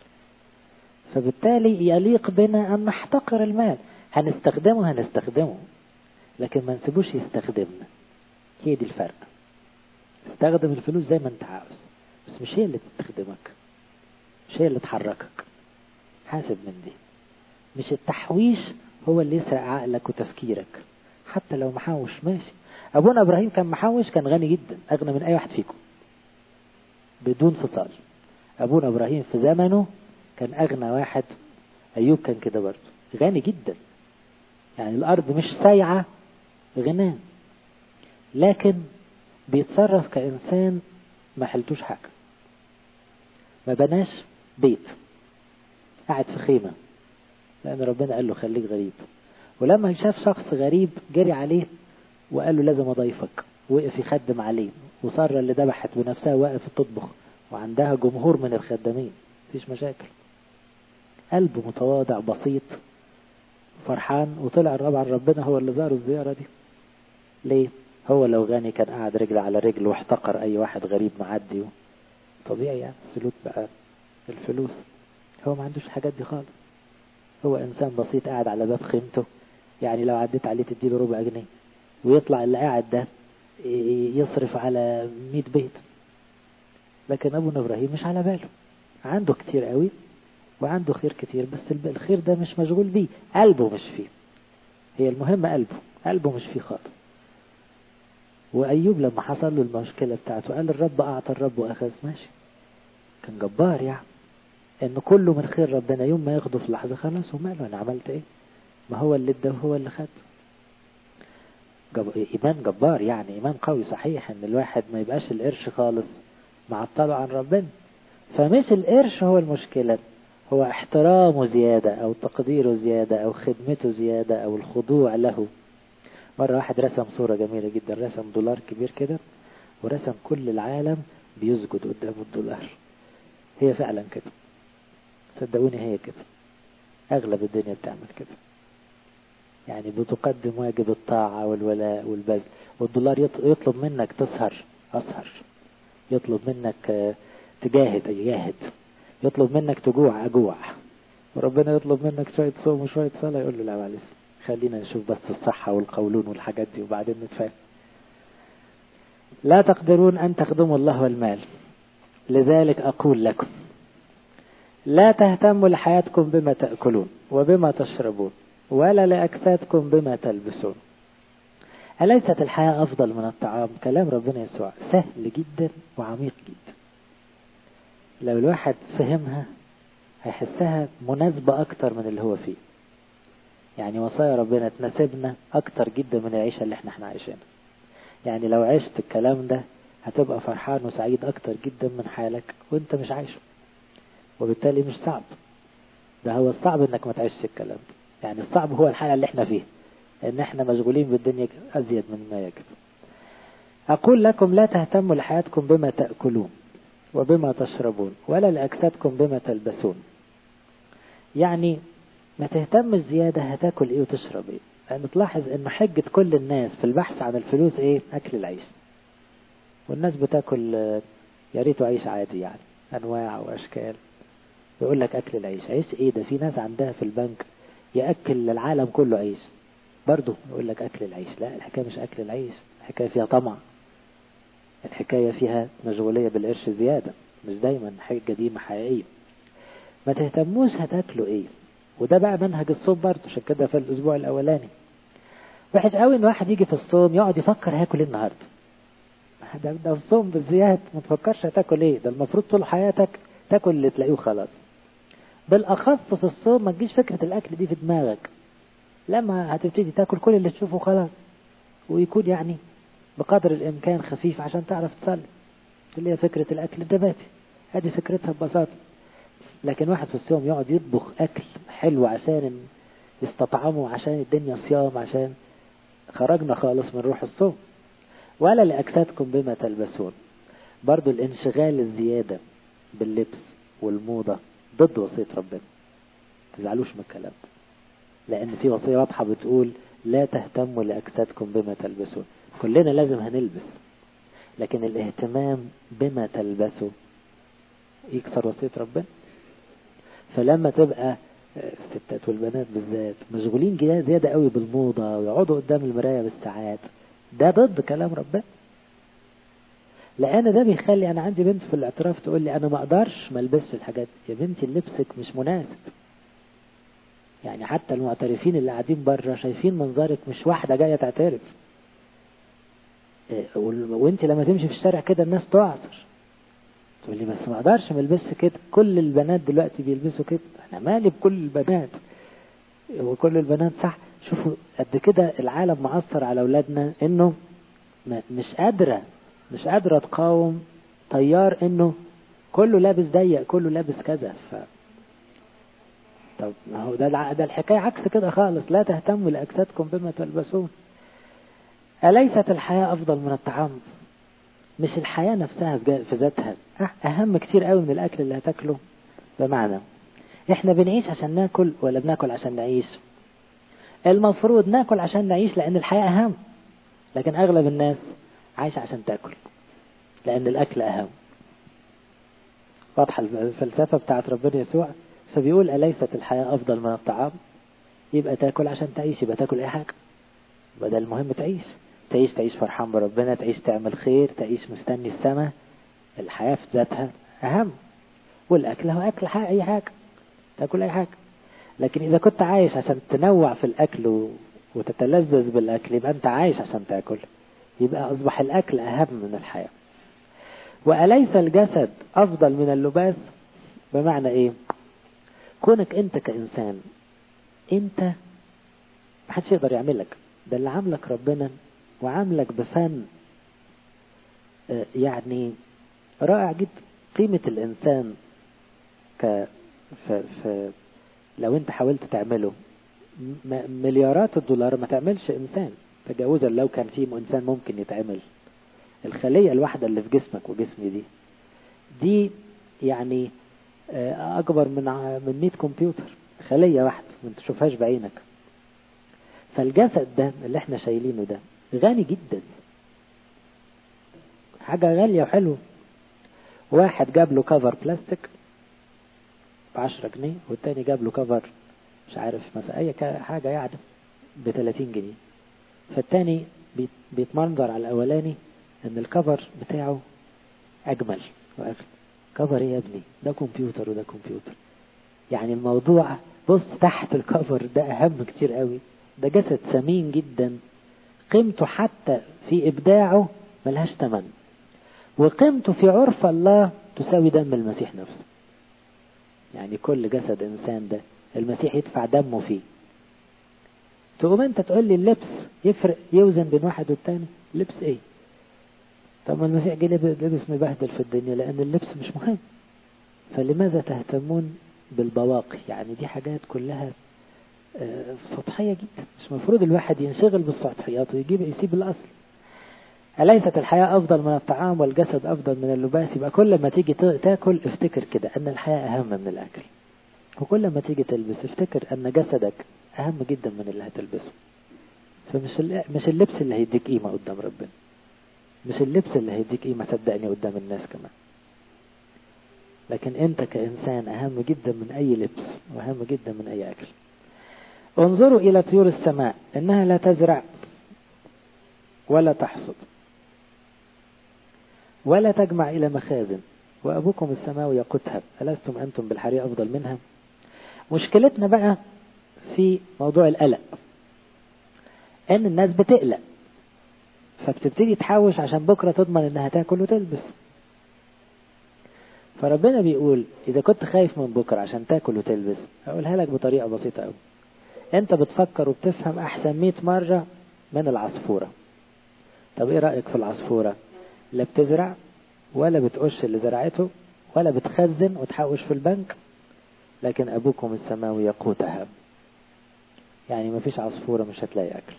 فبالتالي يليق بنا ان نحتقر المال هنستخدمه هنستخدمه لكن ما نسيبوش يستخدمنا هي دي الفرق استخدم الفلوس زي ما انت عاوز بس مش هي اللي تستخدمك مش هي اللي تحركك حاسب من دي مش التحويش هو اللي يسرق عقلك وتفكيرك حتى لو محوش ماشي ابونا ابراهيم كان محوش كان غني جدا اغنى من اي واحد فيكم بدون فصال ابونا ابراهيم في زمنه كان اغنى واحد ايوب كان كده برضه غني جدا يعني الارض مش سايعه غناه لكن بيتصرف كانسان ما حلتوش حاجه ما بناش بيت قاعد في خيمه لأن ربنا قال له خليك غريب ولما شاف شخص غريب جري عليه وقال له لازم أضيفك وقف يخدم عليه وصار اللي ذبحت بنفسها واقف تطبخ وعندها جمهور من الخدامين مفيش مشاكل قلب متواضع بسيط فرحان وطلع طبعا ربنا هو اللي زار الزيارة دي ليه هو لو غني كان قاعد رجل على رجل واحتقر أي واحد غريب معدي طبيعي يعني سلوك بقى الفلوس هو ما عندوش الحاجات دي خالص هو إنسان بسيط قاعد على باب خيمته يعني لو عديت عليه تديله ربع جنيه ويطلع اللي قاعد ده يصرف على 100 بيت لكن أبونا إبراهيم مش على باله عنده كتير قوي وعنده خير كتير بس الخير ده مش مشغول بيه قلبه مش فيه هي المهمة قلبه قلبه مش فيه خالص وأيوب لما حصل له المشكلة بتاعته قال الرب أعطى الرب وأخذ ماشي كان جبار يعني ان كله من خير ربنا يوم ما ياخده في لحظة خلاص وماله انا عملت ايه ما هو اللي ادى وهو اللي خد جب... ايمان جبار يعني ايمان قوي صحيح ان الواحد ما يبقاش القرش خالص معطله عن ربنا فمش القرش هو المشكلة هو احترامه زيادة او تقديره زيادة او خدمته زيادة او الخضوع له مرة واحد رسم صورة جميلة جدا رسم دولار كبير كده ورسم كل العالم بيسجد قدام الدولار هي فعلا كده صدقوني هي كده اغلب الدنيا بتعمل كده يعني بتقدم واجب الطاعة والولاء والبذل والدولار يطلب منك تسهر أسهر يطلب منك تجاهد أجاهد يطلب منك تجوع أجوع وربنا يطلب منك شوية صوم وشوية صلاة يقول له لا معلش خلينا نشوف بس الصحة والقولون والحاجات دي وبعدين نتفاهم لا تقدرون أن تخدموا الله والمال لذلك أقول لكم لا تهتموا لحياتكم بما تأكلون وبما تشربون ولا لأجسادكم بما تلبسون أليست الحياة أفضل من الطعام كلام ربنا يسوع سهل جدا وعميق جدا لو الواحد فهمها هيحسها مناسبة أكتر من اللي هو فيه يعني وصايا ربنا تناسبنا أكتر جدا من العيشة اللي احنا احنا عايشينها يعني لو عشت الكلام ده هتبقى فرحان وسعيد أكتر جدا من حالك وانت مش عايشه وبالتالي مش صعب ده هو الصعب انك ما تعيش الكلام ده يعني الصعب هو الحالة اللي احنا فيها ان احنا مشغولين بالدنيا ازيد من ما يجب اقول لكم لا تهتموا لحياتكم بما تأكلون وبما تشربون ولا لأجسادكم بما تلبسون يعني ما تهتم زيادة هتاكل ايه وتشرب ايه لان تلاحظ ان حجة كل الناس في البحث عن الفلوس ايه اكل العيش والناس بتاكل يا ريته عيش عادي يعني انواع واشكال يقول لك اكل العيش عيش ايه ده في ناس عندها في البنك ياكل العالم كله عيش برضه يقول لك اكل العيش لا الحكايه مش اكل العيش الحكايه فيها طمع الحكايه فيها مشغوليه بالقرش زياده مش دايما حجه دي حقيقيه ما تهتموش هتاكلوا ايه وده بقى منهج الصوم برضه عشان كده في الاسبوع الاولاني وحش قوي ان واحد يجي في الصوم يقعد يفكر هياكل ايه النهارده ده ده الصوم بالزياد ما تفكرش هتاكل ايه ده المفروض طول حياتك تاكل اللي تلاقيه خلاص بالاخص في الصوم ما تجيش فكره الاكل دي في دماغك لما هتبتدي تاكل كل اللي تشوفه خلاص ويكون يعني بقدر الامكان خفيف عشان تعرف تصلي اللي هي فكره الاكل النباتي هذه فكرتها ببساطه لكن واحد في الصوم يقعد يطبخ اكل حلو عشان يستطعمه عشان الدنيا صيام عشان خرجنا خالص من روح الصوم ولا لأجسادكم بما تلبسون برضو الانشغال الزيادة باللبس والموضة ضد وصية ربنا تزعلوش من الكلام ده لأن في وصية واضحة بتقول لا تهتموا لأجسادكم بما تلبسون كلنا لازم هنلبس لكن الاهتمام بما تلبسه يكسر وصية ربنا فلما تبقى الستات والبنات بالذات مشغولين زيادة قوي بالموضة ويقعدوا قدام المراية بالساعات ده ضد كلام ربنا لان ده بيخلي انا عندي بنت في الاعتراف تقول لي انا ما اقدرش ما البسش الحاجات يا بنتي لبسك مش مناسب يعني حتى المعترفين اللي قاعدين بره شايفين منظرك مش واحده جايه تعترف وانت لما تمشي في الشارع كده الناس تعصر تقول لي بس ما اقدرش ما البسش كده كل البنات دلوقتي بيلبسوا كده انا مالي بكل البنات وكل البنات صح شوفوا قد كده العالم مأثر على أولادنا إنه مش قادرة مش قادرة تقاوم تيار إنه كله لابس ضيق كله لابس كذا ف طب ما هو ده ده الحكاية عكس كده خالص لا تهتموا لأجسادكم بما تلبسون أليست الحياة أفضل من الطعام مش الحياة نفسها في ذاتها أهم كتير قوي من الأكل اللي هتاكله بمعنى إحنا بنعيش عشان ناكل ولا بناكل عشان نعيش المفروض ناكل عشان نعيش لأن الحياة أهم لكن أغلب الناس عايش عشان تاكل لأن الأكل أهم واضحة الفلسفة بتاعت ربنا يسوع فبيقول أليست الحياة أفضل من الطعام يبقى تاكل عشان تعيش يبقى تاكل أي حاجة يبقى ده المهم تعيش تعيش تعيش فرحان بربنا تعيش تعمل خير تعيش مستني السماء الحياة في ذاتها أهم والأكل هو أكل حاجة أي حاجة تاكل أي حاجة لكن إذا كنت عايش عشان تنوع في الأكل وتتلذذ بالأكل يبقى أنت عايش عشان تاكل يبقى أصبح الأكل أهم من الحياة وأليس الجسد أفضل من اللباس بمعنى إيه كونك أنت كإنسان أنت محدش يقدر يعملك ده اللي عاملك ربنا وعاملك بفن يعني رائع جدا قيمة الإنسان ك في في لو انت حاولت تعمله مليارات الدولار ما تعملش انسان تجاوزا لو كان في انسان ممكن يتعمل الخلية الواحدة اللي في جسمك وجسمي دي دي يعني اكبر من من 100 كمبيوتر خلية واحدة ما تشوفهاش بعينك فالجسد ده اللي احنا شايلينه ده غني جدا حاجة غالية وحلوة واحد جاب له كفر بلاستيك بعشرة جنيه والتاني جاب له كفر مش عارف مثلا اي حاجة يعني بتلاتين جنيه فالتاني بيتمنظر على الاولاني ان الكفر بتاعه اجمل واغلى كفر ايه يا ابني ده كمبيوتر وده كمبيوتر يعني الموضوع بص تحت الكفر ده اهم كتير قوي ده جسد ثمين جدا قيمته حتى في ابداعه ملهاش تمن وقيمته في عرف الله تساوي دم المسيح نفسه يعني كل جسد انسان ده المسيح يدفع دمه فيه تقوم انت تقول لي اللبس يفرق يوزن بين واحد والتاني لبس ايه طب ما المسيح جه لبس مبهدل في الدنيا لان اللبس مش مهم فلماذا تهتمون بالبواقي يعني دي حاجات كلها سطحية جدا مش مفروض الواحد ينشغل بالسطحيات ويجيب يسيب الأصل أليست الحياة أفضل من الطعام والجسد أفضل من اللباس يبقى كل ما تيجي تاكل افتكر كده أن الحياة أهم من الأكل وكل ما تيجي تلبس افتكر أن جسدك أهم جدا من اللي هتلبسه فمش مش اللبس اللي هيديك قيمة قدام ربنا مش اللبس اللي هيديك قيمة صدقني قدام الناس كمان لكن أنت كإنسان أهم جدا من أي لبس وأهم جدا من أي أكل انظروا إلى طيور السماء إنها لا تزرع ولا تحصد ولا تجمع إلى مخازن وأبوكم السماوي يقوتها ألستم أنتم بالحرية أفضل منها مشكلتنا بقى في موضوع القلق إن الناس بتقلق فبتبتدي تحوش عشان بكرة تضمن إنها تاكل وتلبس فربنا بيقول إذا كنت خايف من بكرة عشان تاكل وتلبس أقولها لك بطريقة بسيطة أوي أنت بتفكر وبتفهم أحسن 100 مرة من العصفورة طب إيه رأيك في العصفورة لا بتزرع ولا بتقش اللي زرعته ولا بتخزن وتحوش في البنك لكن أبوكم السماوي يقوتها يعني ما فيش عصفورة مش هتلاقي أكل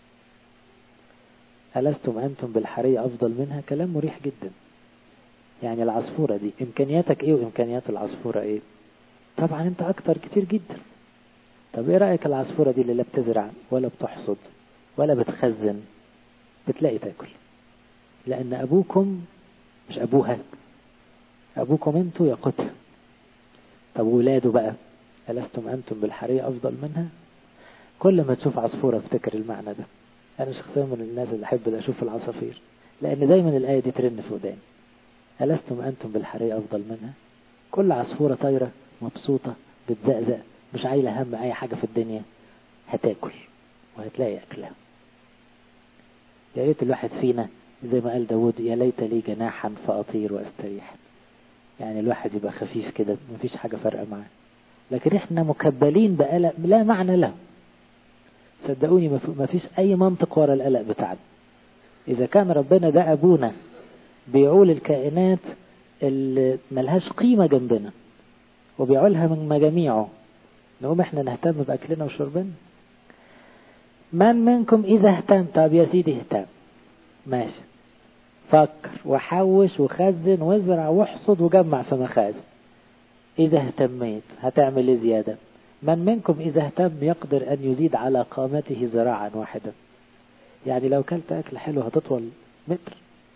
ألستم أنتم بالحرية أفضل منها كلام مريح جدا يعني العصفورة دي إمكانياتك إيه وإمكانيات العصفورة إيه طبعا أنت أكتر كتير جدا طب إيه رأيك العصفورة دي اللي لا بتزرع ولا بتحصد ولا بتخزن بتلاقي تاكل لأن أبوكم مش أبوها أبوكم أنتوا يقوتها طب ولاده بقى ألستم أنتم بالحرية أفضل منها كل ما تشوف عصفورة افتكر المعنى ده أنا شخصيا من الناس اللي أحب أشوف العصافير لأن دايما الآية دي ترن في وداني ألستم أنتم بالحرية أفضل منها كل عصفورة طايرة مبسوطة بتزقزق مش عايلة هم أي حاجة في الدنيا هتاكل وهتلاقي أكلها يا ريت الواحد فينا زي ما قال داود يا ليت لي جناحا فأطير وأستريح يعني الواحد يبقى خفيف كده مفيش حاجة فارقة معاه لكن احنا مكبلين بقلق لا معنى له صدقوني مفيش أي منطق ورا القلق بتاعنا إذا كان ربنا ده أبونا بيعول الكائنات اللي ملهاش قيمة جنبنا وبيعولها من مجاميعه نقوم احنا نهتم بأكلنا وشربنا من منكم إذا اهتم طب يا سيدي اهتم ماشي فكر وحوش وخزن وازرع واحصد وجمع في مخازن إذا اهتميت هتعمل ايه زيادة من منكم إذا اهتم يقدر أن يزيد على قامته زراعا واحدا يعني لو كلت أكل حلو هتطول متر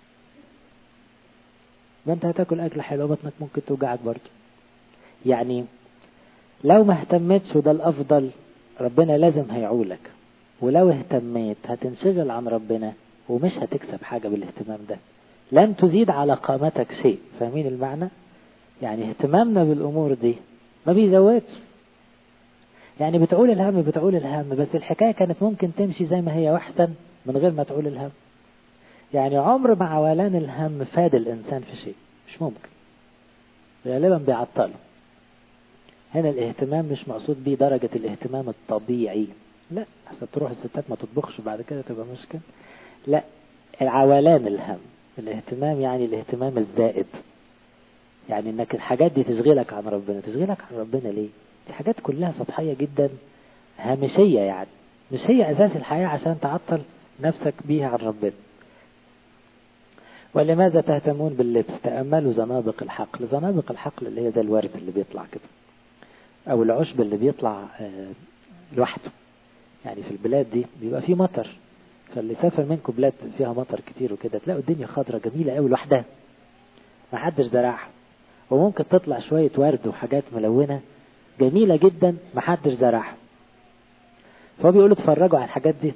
ما انت هتاكل أكل حلو بطنك ممكن توجعك برضه يعني لو ما اهتمتش وده الأفضل ربنا لازم هيعولك ولو اهتميت هتنشغل عن ربنا ومش هتكسب حاجة بالاهتمام ده لن تزيد على قامتك شيء فاهمين المعنى يعني اهتمامنا بالأمور دي ما بيزودش يعني بتقول الهم بتقول الهم بس الحكاية كانت ممكن تمشي زي ما هي واحسن من غير ما تقول الهم يعني عمر ما عولان الهم فاد الإنسان في شيء مش ممكن غالبا بيعطله هنا الاهتمام مش مقصود بيه درجة الاهتمام الطبيعي لا عشان تروح الستات ما تطبخش بعد كده تبقى مشكلة لا العولان الهم الاهتمام يعني الاهتمام الزائد يعني انك الحاجات دي تشغلك عن ربنا تشغلك عن ربنا ليه دي حاجات كلها سطحية جدا هامشية يعني مش هي اساس الحياة عشان تعطل نفسك بيها عن ربنا ولماذا تهتمون باللبس تأملوا زنابق الحقل زنابق الحقل اللي هي ده الورد اللي بيطلع كده او العشب اللي بيطلع لوحده يعني في البلاد دي بيبقى في مطر فاللي سافر منكم بلاد فيها مطر كتير وكده تلاقوا الدنيا خضرة جميلة قوي لوحدها ما حدش زرعها وممكن تطلع شوية ورد وحاجات ملونة جميلة جدا ما حدش زرعها فهو بيقولوا اتفرجوا على الحاجات دي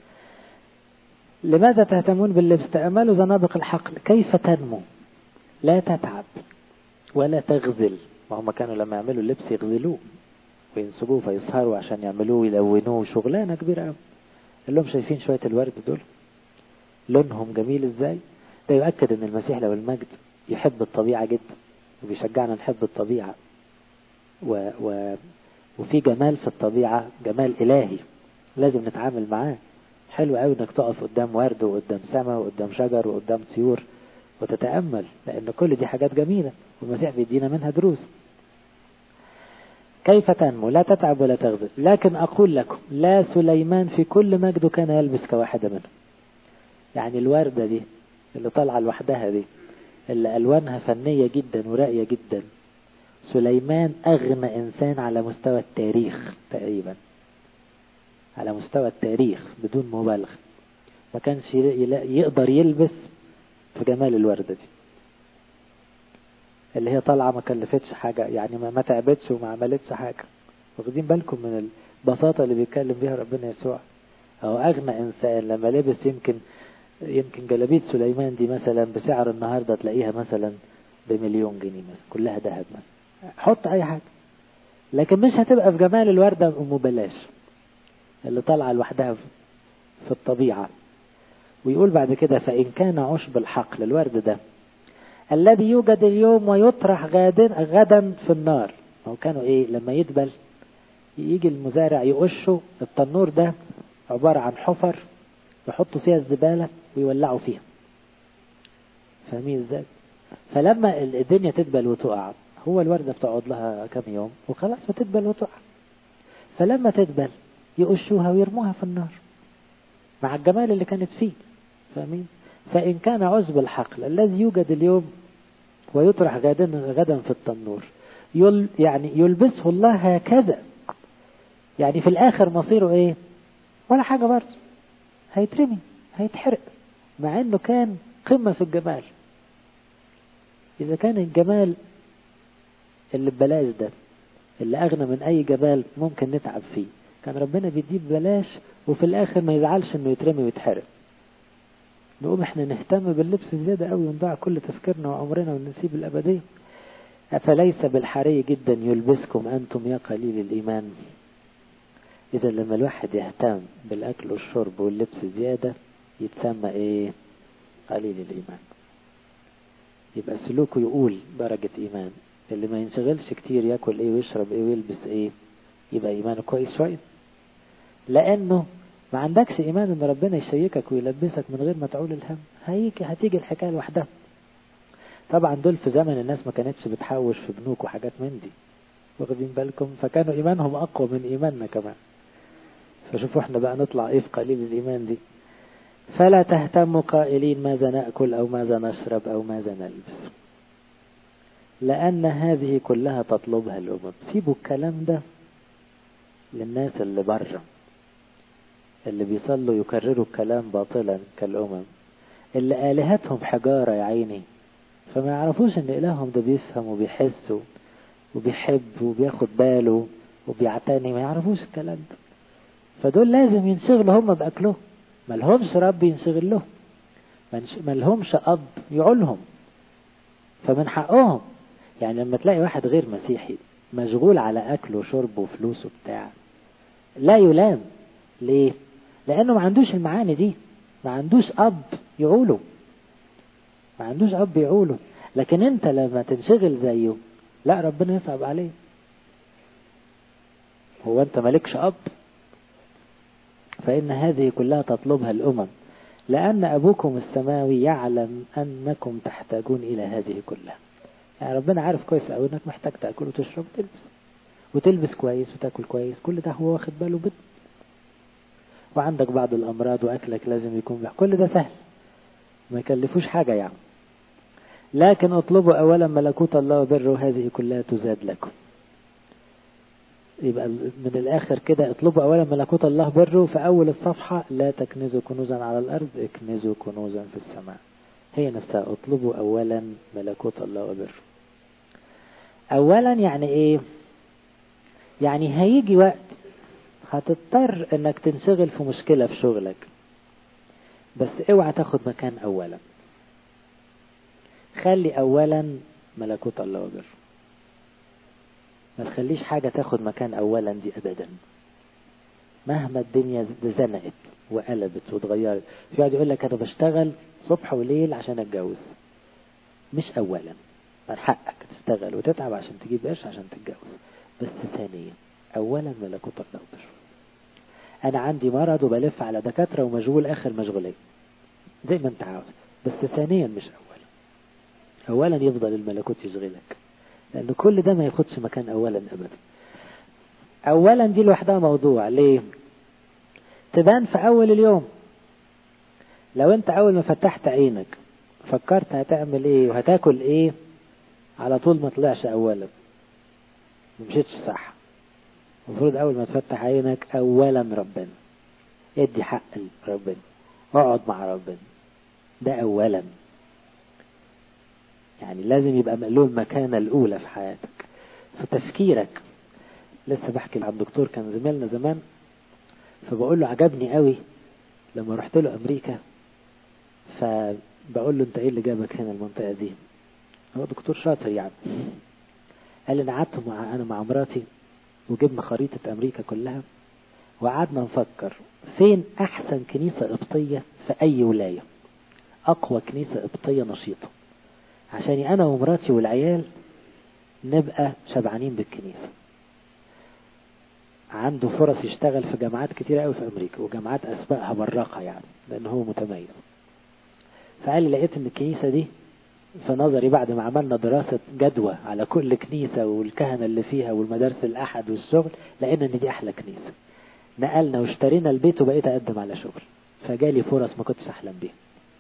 لماذا تهتمون باللبس تأملوا زنابق الحقل كيف تنمو لا تتعب ولا تغزل ما هم كانوا لما يعملوا اللبس يغزلوه وينسجوه فيسهروا عشان يعملوه ويلونوه شغلانة كبيرة قوي قال لهم شايفين شوية الورد دول لونهم جميل ازاي ده يؤكد ان المسيح لو المجد يحب الطبيعة جدا وبيشجعنا نحب الطبيعة و... و... وفي جمال في الطبيعة جمال إلهي لازم نتعامل معاه حلو قوي انك تقف قدام ورد وقدام سماء وقدام شجر وقدام طيور وتتأمل لأن كل دي حاجات جميلة والمسيح بيدينا منها دروس كيف تنمو لا تتعب ولا تغزل لكن أقول لكم لا سليمان في كل مجده كان يلبس كواحدة منهم يعني الوردة دي اللي طالعة لوحدها دي اللي ألوانها فنية جدا وراقية جدا سليمان أغنى إنسان على مستوى التاريخ تقريبا على مستوى التاريخ بدون مبالغة ما كانش يقدر يلبس في جمال الوردة دي اللي هي طالعة ما كلفتش حاجة يعني ما تعبتش وما عملتش حاجة واخدين بالكم من البساطة اللي بيتكلم بيها ربنا يسوع أو أغنى إنسان لما لبس يمكن يمكن جلابية سليمان دي مثلا بسعر النهاردة تلاقيها مثلا بمليون جنيه مثلا كلها ذهب مثلا حط أي حاجة لكن مش هتبقى في جمال الوردة ومبلاش اللي طالعة لوحدها في الطبيعة ويقول بعد كده فإن كان عشب الحقل الورد ده الذي يوجد اليوم ويطرح غدا غدا في النار هو كانوا ايه لما يدبل يجي المزارع يقشه التنور ده عبارة عن حفر يحطوا فيها الزبالة ويولعوا فيها فاهمين ازاي فلما الدنيا تدبل وتقع هو الوردة بتقعد لها كم يوم وخلاص وتدبل وتقع فلما تدبل يقشوها ويرموها في النار مع الجمال اللي كانت فيه فاهمين فإن كان عزب الحقل الذي يوجد اليوم ويطرح غدا غدا في التنور يل يعني يلبسه الله هكذا يعني في الآخر مصيره إيه ولا حاجة برضه هيترمي هيتحرق مع إنه كان قمة في الجمال إذا كان الجمال اللي ببلاش ده اللي أغنى من أي جمال ممكن نتعب فيه كان ربنا بيديه ببلاش وفي الآخر ما يزعلش إنه يترمي ويتحرق نقوم احنا نهتم باللبس زيادة قوي ونضيع كل تفكيرنا وعمرنا ونسيب الأبدية أفليس بالحري جدا يلبسكم أنتم يا قليل الإيمان إذا لما الواحد يهتم بالأكل والشرب واللبس زيادة يتسمى إيه قليل الإيمان يبقى سلوكه يقول درجة إيمان اللي ما ينشغلش كتير ياكل إيه ويشرب إيه ويلبس إيه يبقى إيمانه كويس شوية لأنه ما عندكش إيمان إن ربنا يشيكك ويلبسك من غير ما تعول الهم هيجي هتيجي الحكاية لوحدها طبعا دول في زمن الناس ما كانتش بتحوش في بنوك وحاجات من دي واخدين بالكم فكانوا إيمانهم أقوى من إيماننا كمان فشوفوا احنا بقى نطلع إيه في قليل الإيمان دي فلا تهتموا قائلين ماذا نأكل أو ماذا نشرب أو ماذا نلبس لأن هذه كلها تطلبها الأمم سيبوا الكلام ده للناس اللي بره اللي بيصلوا يكرروا الكلام باطلا كالأمم اللي آلهتهم حجارة يا عيني فما يعرفوش ان إلههم ده بيفهم وبيحس وبيحب وبياخد باله وبيعتني ما يعرفوش الكلام ده فدول لازم ينشغلوا هم بأكلهم ما لهمش رب ينشغل لهم ما لهمش أب يعولهم فمن حقهم يعني لما تلاقي واحد غير مسيحي مشغول على أكله وشربه وفلوسه بتاع لا يلام ليه؟ لأنه ما عندوش المعاني دي ما عندوش أب يعوله ما عندوش أب يعوله لكن أنت لما تنشغل زيه لا ربنا يصعب عليه هو أنت مالكش أب فإن هذه كلها تطلبها الأمم لأن أبوكم السماوي يعلم أنكم تحتاجون إلى هذه كلها يعني ربنا عارف كويس أوي أنك محتاج تأكل وتشرب وتلبس وتلبس كويس وتاكل كويس كل ده هو واخد باله بد وعندك بعض الأمراض وأكلك لازم يكون بح. كل ده سهل ما يكلفوش حاجة يعني لكن اطلبوا أولا ملكوت الله وبره هذه كلها تزاد لكم يبقى من الآخر كده اطلبوا أولا ملكوت الله بره في أول الصفحة لا تكنزوا كنوزا على الأرض اكنزوا كنوزا في السماء هي نفسها اطلبوا أولا ملكوت الله وبره أولا يعني إيه يعني هيجي وقت هتضطر انك تنشغل في مشكلة في شغلك بس اوعى تاخد مكان اولا خلي اولا ملكوت الله وبره ما تخليش حاجة تاخد مكان اولا دي ابدا مهما الدنيا زنقت وقلبت واتغيرت في واحد يقول لك انا بشتغل صبح وليل عشان اتجوز مش اولا من حقك تشتغل وتتعب عشان تجيب قرش عشان تتجوز بس ثانيا اولا ملكوت الله وبره انا عندي مرض وبلف على دكاترة ومشغول اخر مشغولية زي ما انت عاوز بس ثانيا مش اولا اولا يفضل الملكوت يشغلك لان كل ده ما ياخدش مكان اولا ابدا اولا دي لوحدها موضوع ليه تبان في اول اليوم لو انت اول ما فتحت عينك فكرت هتعمل ايه وهتاكل ايه على طول ما طلعش اولا مشيتش صح المفروض اول ما تفتح عينك اولا ربنا ادي حق ربنا اقعد مع ربنا ده اولا يعني لازم يبقى له المكانة الاولى في حياتك في تفكيرك لسه بحكي عن دكتور كان زميلنا زمان فبقول له عجبني قوي لما رحت له امريكا فبقول له انت ايه اللي جابك هنا المنطقة دي هو دكتور شاطر يعني قال لي انا قعدت مع انا مع مراتي وجبنا خريطة أمريكا كلها وقعدنا نفكر فين أحسن كنيسة قبطية في أي ولاية أقوى كنيسة قبطية نشيطة عشان أنا ومراتي والعيال نبقى شبعانين بالكنيسة عنده فرص يشتغل في جامعات كتيرة قوي في أمريكا وجامعات أسمائها براقة يعني لأن هو متميز فقال لي لقيت إن الكنيسة دي في نظري بعد ما عملنا دراسة جدوى على كل كنيسة والكهنة اللي فيها والمدارس الأحد والشغل لقينا إن دي أحلى كنيسة نقلنا واشترينا البيت وبقيت أقدم على شغل فجالي فرص ما كنتش أحلم بيها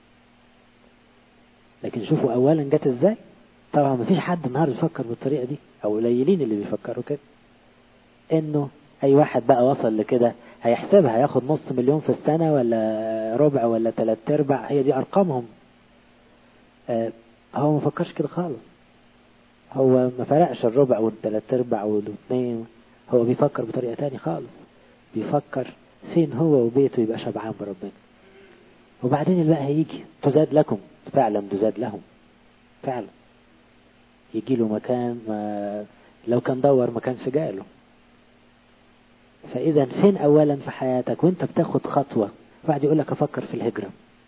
لكن شوفوا أولا جت إزاي طبعا ما فيش حد النهارده يفكر بالطريقة دي أو قليلين اللي بيفكروا كده إنه أي واحد بقى وصل لكده هيحسبها هياخد نص مليون في السنة ولا ربع ولا تلات أرباع هي دي أرقامهم آه هو ما فكرش كده خالص هو ما فرقش الربع والثلاث ارباع والاثنين هو بيفكر بطريقة تاني خالص بيفكر فين هو وبيته يبقى شبعان بربنا وبعدين الباقي هيجي تزاد لكم فعلا تزاد لهم فعلا يجي له مكان ما لو كان دور ما كانش جاله فإذا فين أولا في حياتك وانت بتاخد خطوة واحد يقول لك أفكر في الهجرة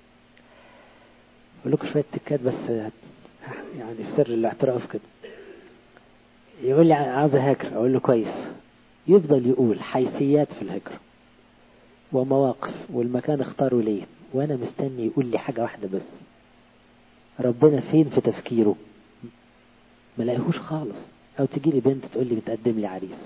أقول لكم شوية تكات بس يعني في سر الاعتراف كده يقول لي عاوز هاجر أقول له كويس يفضل يقول حيثيات في الهجرة ومواقف والمكان اختاره ليه وأنا مستني يقول لي حاجة واحدة بس ربنا فين في تفكيره ما لاقيهوش خالص أو تجي لي بنت تقول لي بتقدم لي عريس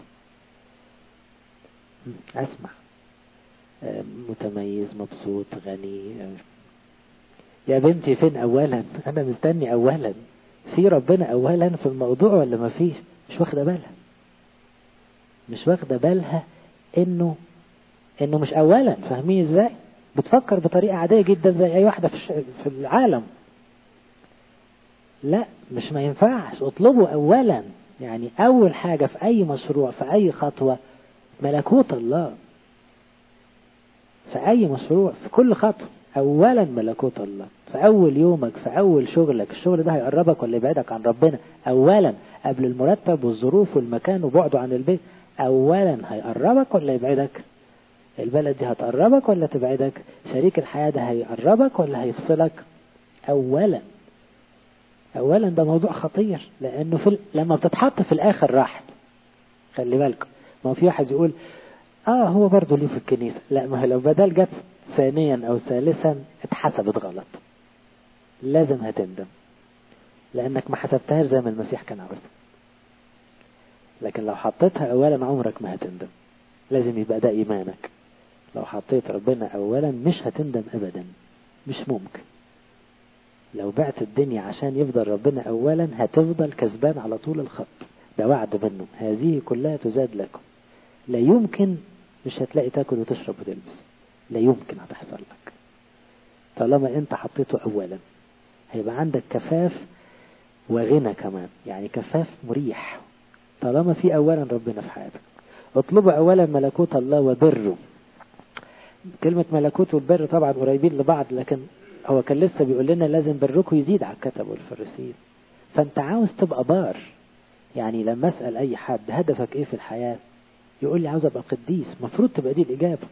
أسمع متميز مبسوط غني يا بنتي فين أولا أنا مستني أولا في ربنا أولا في الموضوع ولا ما فيش مش واخدة بالها مش واخدة بالها إنه إنه مش أولا فاهمين إزاي بتفكر بطريقة عادية جدا زي أي واحدة في في العالم لا مش ما ينفعش اطلبوا أولا يعني أول حاجة في أي مشروع في أي خطوة ملكوت الله في أي مشروع في كل خطوة أولا ملكوت الله في أول يومك في أول شغلك الشغل ده هيقربك ولا يبعدك عن ربنا أولا قبل المرتب والظروف والمكان وبعده عن البيت أولا هيقربك ولا يبعدك البلد دي هتقربك ولا تبعدك شريك الحياة ده هيقربك ولا هيفصلك أولا أولا ده موضوع خطير لأنه في لما بتتحط في الآخر راحت خلي بالكم ما في واحد يقول اه هو برضه ليه في الكنيسة لا ما لو بدل جت ثانيا او ثالثا اتحسبت غلط لازم هتندم لانك ما حسبتهاش زي ما المسيح كان عاوز لكن لو حطيتها اولا عمرك ما هتندم لازم يبقى ده ايمانك لو حطيت ربنا اولا مش هتندم ابدا مش ممكن لو بعت الدنيا عشان يفضل ربنا اولا هتفضل كسبان على طول الخط ده وعد منه هذه كلها تزاد لكم لا يمكن مش هتلاقي تاكل وتشرب وتلبس لا يمكن هتحصل لك طالما انت حطيته اولا هيبقى عندك كفاف وغنى كمان يعني كفاف مريح طالما في اولا ربنا في حياتك اطلبوا اولا ملكوت الله وبره كلمة ملكوت والبر طبعا قريبين لبعض لكن هو كان لسه بيقول لنا لازم بركم يزيد على الكتب والفريسيين فانت عاوز تبقى بار يعني لما اسال اي حد هدفك ايه في الحياه يقول لي عاوز ابقى قديس مفروض تبقى دي الاجابه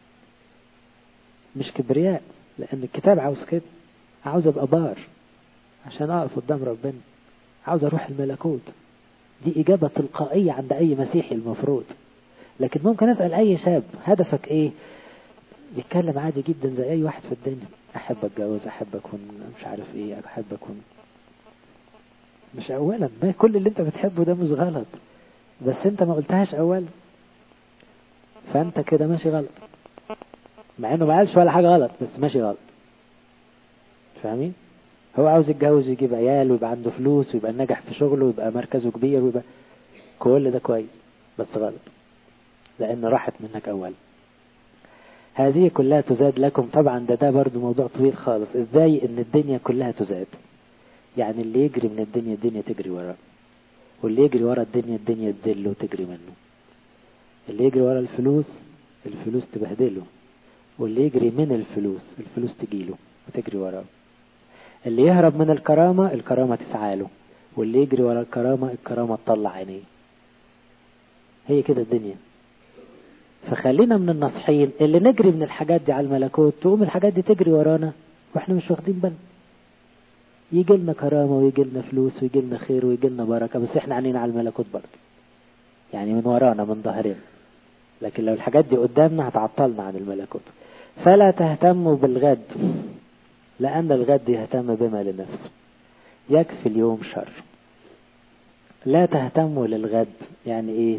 مش كبرياء لان الكتاب عاوز كده عاوز ابقى بار عشان اقف قدام ربنا عاوز اروح الملكوت دي اجابه تلقائيه عند اي مسيحي المفروض لكن ممكن اسال اي شاب هدفك ايه يتكلم عادي جدا زي اي واحد في الدنيا احب اتجوز احب اكون مش عارف ايه احب اكون مش اولا ما كل اللي انت بتحبه ده مش غلط بس انت ما قلتهاش اولا فانت كده ماشي غلط مع انه ما قالش ولا حاجه غلط بس ماشي غلط فاهمين هو عاوز يتجوز ويجيب عيال ويبقى عنده فلوس ويبقى ناجح في شغله ويبقى مركزه كبير ويبقى كل ده كويس بس غلط لان راحت منك اولا هذه كلها تزاد لكم طبعا ده ده برضو موضوع طويل خالص ازاي ان الدنيا كلها تزاد يعني اللي يجري من الدنيا الدنيا تجري وراه واللي يجري ورا الدنيا الدنيا تذله وتجري منه اللي يجري ورا الفلوس الفلوس تبهدله واللي يجري من الفلوس الفلوس تجيله وتجري وراه اللي يهرب من الكرامة الكرامة تسعاله واللي يجري ورا الكرامة الكرامة تطلع عينيه هي كده الدنيا فخلينا من النصحين اللي نجري من الحاجات دي على الملكوت تقوم الحاجات دي تجري ورانا واحنا مش واخدين بالنا يجي لنا كرامة ويجي لنا فلوس ويجي لنا خير ويجي لنا بركة بس احنا عينينا على الملكوت برضه يعني من ورانا من ظهرنا لكن لو الحاجات دي قدامنا هتعطلنا عن الملكوت فلا تهتموا بالغد لأن الغد يهتم بما لنفسه يكفي اليوم شر لا تهتموا للغد يعني ايه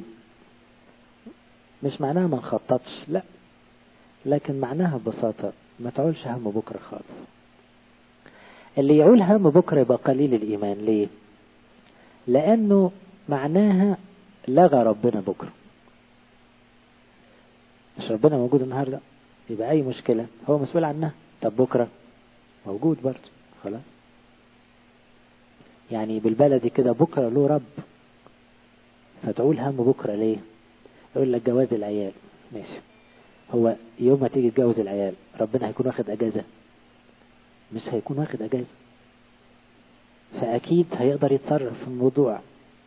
مش معناها ما نخططش لا لكن معناها ببساطة ما تعولش هم بكرة خالص اللي يعول هم بكرة يبقى قليل الإيمان ليه لأنه معناها لغى ربنا بكرة مش ربنا موجود النهاردة يبقى أي مشكلة هو مسؤول عنها طب بكرة موجود برضه خلاص يعني بالبلدي كده بكرة له رب فتعول هم بكرة ليه يقول لك جواز العيال ماشي هو يوم ما تيجي تجوز العيال ربنا هيكون واخد اجازة مش هيكون واخد اجازة فاكيد هيقدر يتصرف في الموضوع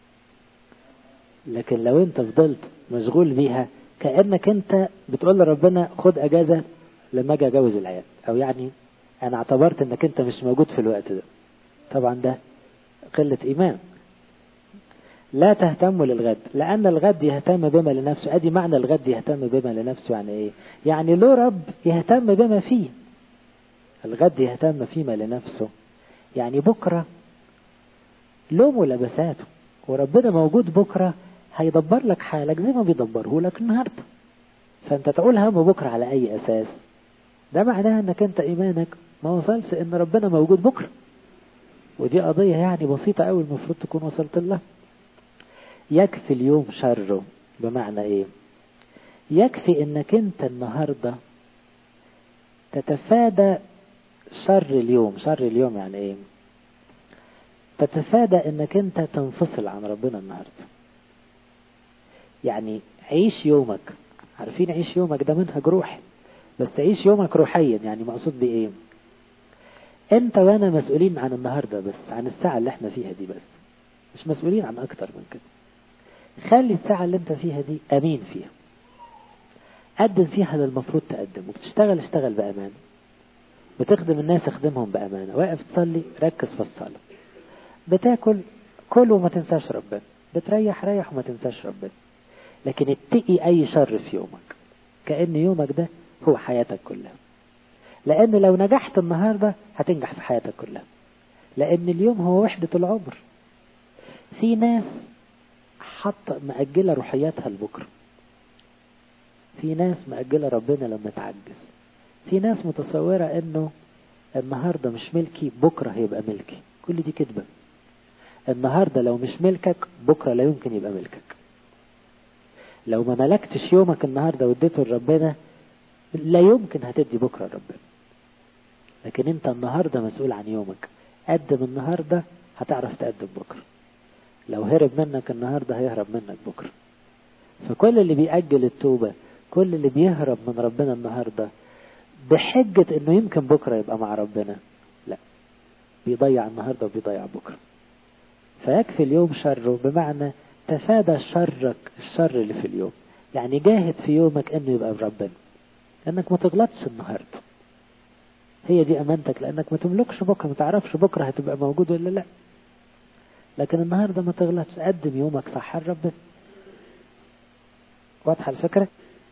لكن لو انت فضلت مشغول بيها كأنك انت بتقول لربنا خد اجازة لما اجي اجوز العيال او يعني انا اعتبرت انك انت مش موجود في الوقت ده طبعا ده قلة ايمان لا تهتموا للغد لأن الغد يهتم بما لنفسه أدي معنى الغد يهتم بما لنفسه يعني إيه يعني له رب يهتم بما فيه الغد يهتم فيما لنفسه يعني بكرة له ملابساته وربنا موجود بكرة هيدبر لك حالك زي ما بيدبره لك النهاردة فأنت تقول هم بكرة على أي أساس ده معناه أنك أنت إيمانك ما وصلش أن ربنا موجود بكرة ودي قضية يعني بسيطة أوي المفروض تكون وصلت لها يكفي اليوم شره بمعنى ايه يكفي انك انت النهاردة تتفادى شر اليوم شر اليوم يعني ايه تتفادى انك انت تنفصل عن ربنا النهاردة يعني عيش يومك عارفين عيش يومك ده منهج روحي بس عيش يومك روحيا يعني مقصود بايه انت وانا مسؤولين عن النهاردة بس عن الساعة اللي احنا فيها دي بس مش مسؤولين عن اكتر من كده خلي الساعة اللي انت فيها دي امين فيها قدم فيها اللي المفروض تقدمه بتشتغل اشتغل بأمانة بتخدم الناس اخدمهم بأمانة واقف تصلي ركز في الصلاة بتاكل كل وما تنساش ربنا بتريح ريح وما تنساش ربنا لكن اتقي اي شر في يومك كأن يومك ده هو حياتك كلها لان لو نجحت النهاردة هتنجح في حياتك كلها لان اليوم هو وحدة العمر في ناس حط مأجلة روحياتها لبكرة في ناس مأجلة ربنا لما تعجز في ناس متصورة انه النهاردة مش ملكي بكرة هيبقى ملكي كل دي كذبة النهاردة لو مش ملكك بكرة لا يمكن يبقى ملكك لو ما ملكتش يومك النهاردة واديته لربنا لا يمكن هتدي بكرة لربنا لكن انت النهاردة مسؤول عن يومك قدم النهاردة هتعرف تقدم بكرة لو هرب منك النهاردة هيهرب منك بكرة فكل اللي بيأجل التوبة كل اللي بيهرب من ربنا النهاردة بحجة انه يمكن بكرة يبقى مع ربنا لا بيضيع النهاردة وبيضيع بكرة فيكفي اليوم شره بمعنى تفادى شرك الشر اللي في اليوم يعني جاهد في يومك انه يبقى بربنا انك ما تغلطش النهاردة هي دي امانتك لانك ما تملكش بكرة ما تعرفش بكرة هتبقى موجود ولا لا لكن النهاردة ما تغلطش قدم يومك صح ربنا واضحة الفكرة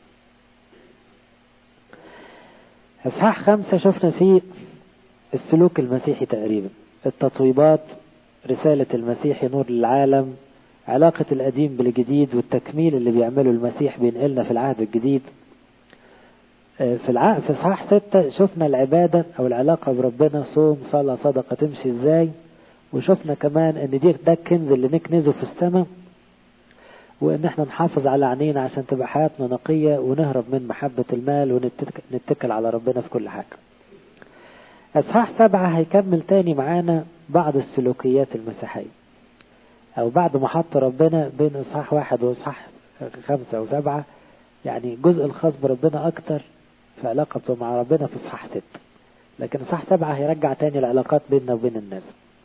اصحاح خمسة شفنا فيه السلوك المسيحي تقريبا التطويبات رسالة المسيح نور للعالم علاقة القديم بالجديد والتكميل اللي بيعمله المسيح بينقلنا في العهد الجديد في الع... في اصحاح ستة شفنا العبادة أو العلاقة بربنا صوم صلاة صدقة تمشي ازاي وشفنا كمان ان دي ده الكنز اللي نكنزه في السماء وان احنا نحافظ على عينينا عشان تبقى حياتنا نقية ونهرب من محبة المال ونتكل على ربنا في كل حاجة اصحاح سبعة هيكمل تاني معانا بعض السلوكيات المسيحية او بعد ما حط ربنا بين اصحاح واحد واصحاح خمسة وسبعة يعني الجزء الخاص بربنا اكتر في علاقته مع ربنا في اصحاح ستة لكن اصحاح سبعة هيرجع تاني العلاقات بيننا وبين الناس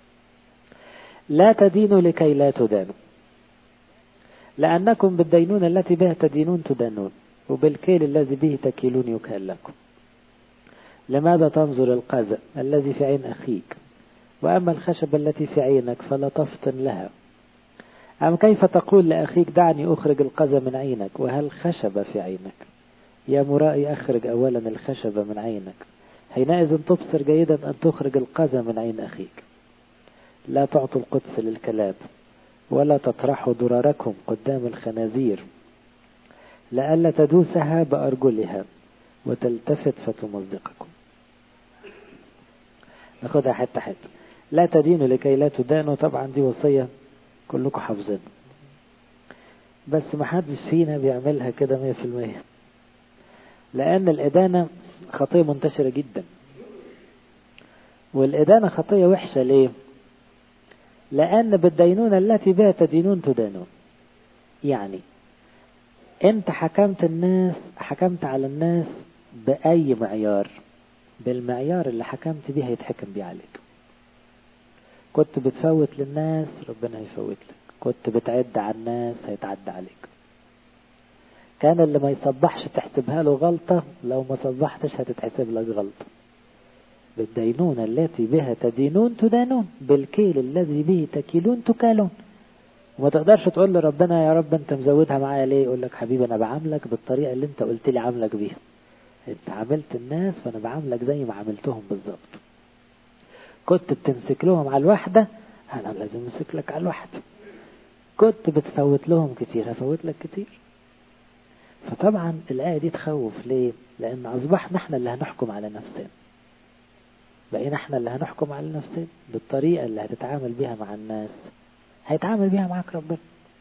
لا تدينوا لكي لا تدانوا لأنكم بالدينون التي بها تدينون تدانون وبالكيل الذي به تكيلون يكال لكم لماذا تنظر القذى الذي في عين أخيك وأما الخشبة التي في عينك فلا تفطن لها أم كيف تقول لأخيك دعني أخرج القذى من عينك وهل خشبة في عينك يا مرائي أخرج أولا الخشبة من عينك حينئذ تبصر جيدا أن تخرج القذى من عين أخيك لا تعطوا القدس للكلاب ولا تطرحوا دراركم قدام الخنازير لئلا تدوسها بأرجلها وتلتفت فتمزقكم ناخدها حتة حتة لا تدينوا لكي لا تدانوا طبعا دي وصية كلكم حافظين بس ما حدش فينا بيعملها كده مية في المية لأن الإدانة خطية منتشرة جدا والإدانة خطية وحشة ليه لأن بالدينونة التي بها تدينون تدانون يعني انت حكمت الناس حكمت على الناس بأي معيار بالمعيار اللي حكمت بيه هيتحكم بيه عليك كنت بتفوت للناس ربنا هيفوت لك كنت بتعد على الناس هيتعدى عليك كان اللي ما يصبحش تحسبها له غلطة لو ما صبحتش هتتحسب لك غلطة بالدينونة التي بها تدينون تدانون بالكيل الذي به تكيلون تكالون وما تقدرش تقول لربنا يا رب انت مزودها معايا ليه يقول لك حبيبي انا بعاملك بالطريقة اللي انت قلت لي عاملك بيها انت عاملت الناس فانا بعاملك زي ما عاملتهم بالظبط كنت بتمسك لهم على الواحدة انا لازم امسك لك على الواحدة كنت بتفوت لهم كتير هفوت لك كتير فطبعا الآية دي تخوف ليه لأن أصبحنا احنا اللي هنحكم على نفسنا بقينا احنا اللي هنحكم على نفسنا بالطريقة اللي هتتعامل بيها مع الناس هيتعامل بيها معاك ربنا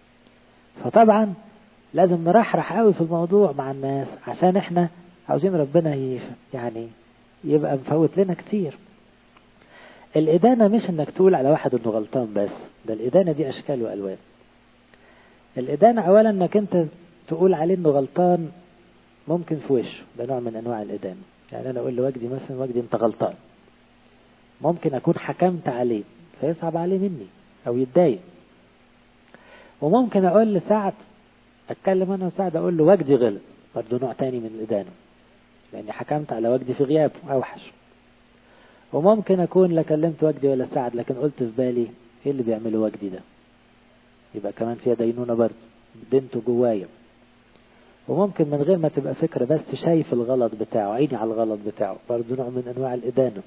فطبعا لازم نرحرح قوي في الموضوع مع الناس عشان احنا عاوزين ربنا يعني يبقى مفوت لنا كتير الإدانة مش انك تقول على واحد انه غلطان بس ده الإدانة دي أشكال وألوان الإدانة أولا انك انت تقول عليه انه غلطان ممكن في وشه ده نوع من انواع الإدانة يعني انا اقول لوجدي مثلا وجدي انت غلطان ممكن اكون حكمت عليه فيصعب عليه مني او يتضايق وممكن اقول لسعد اتكلم انا وسعد اقول له وجدي غلط برضه نوع تاني من الإدانة لاني حكمت على وجدي في غيابه اوحش وممكن اكون لا كلمت وجدي ولا سعد لكن قلت في بالي ايه اللي بيعمله وجدي ده يبقى كمان فيها دينونة برضه دينته جوايا وممكن من غير ما تبقى فكرة بس شايف الغلط بتاعه عيني على الغلط بتاعه برضه نوع من أنواع الإدانة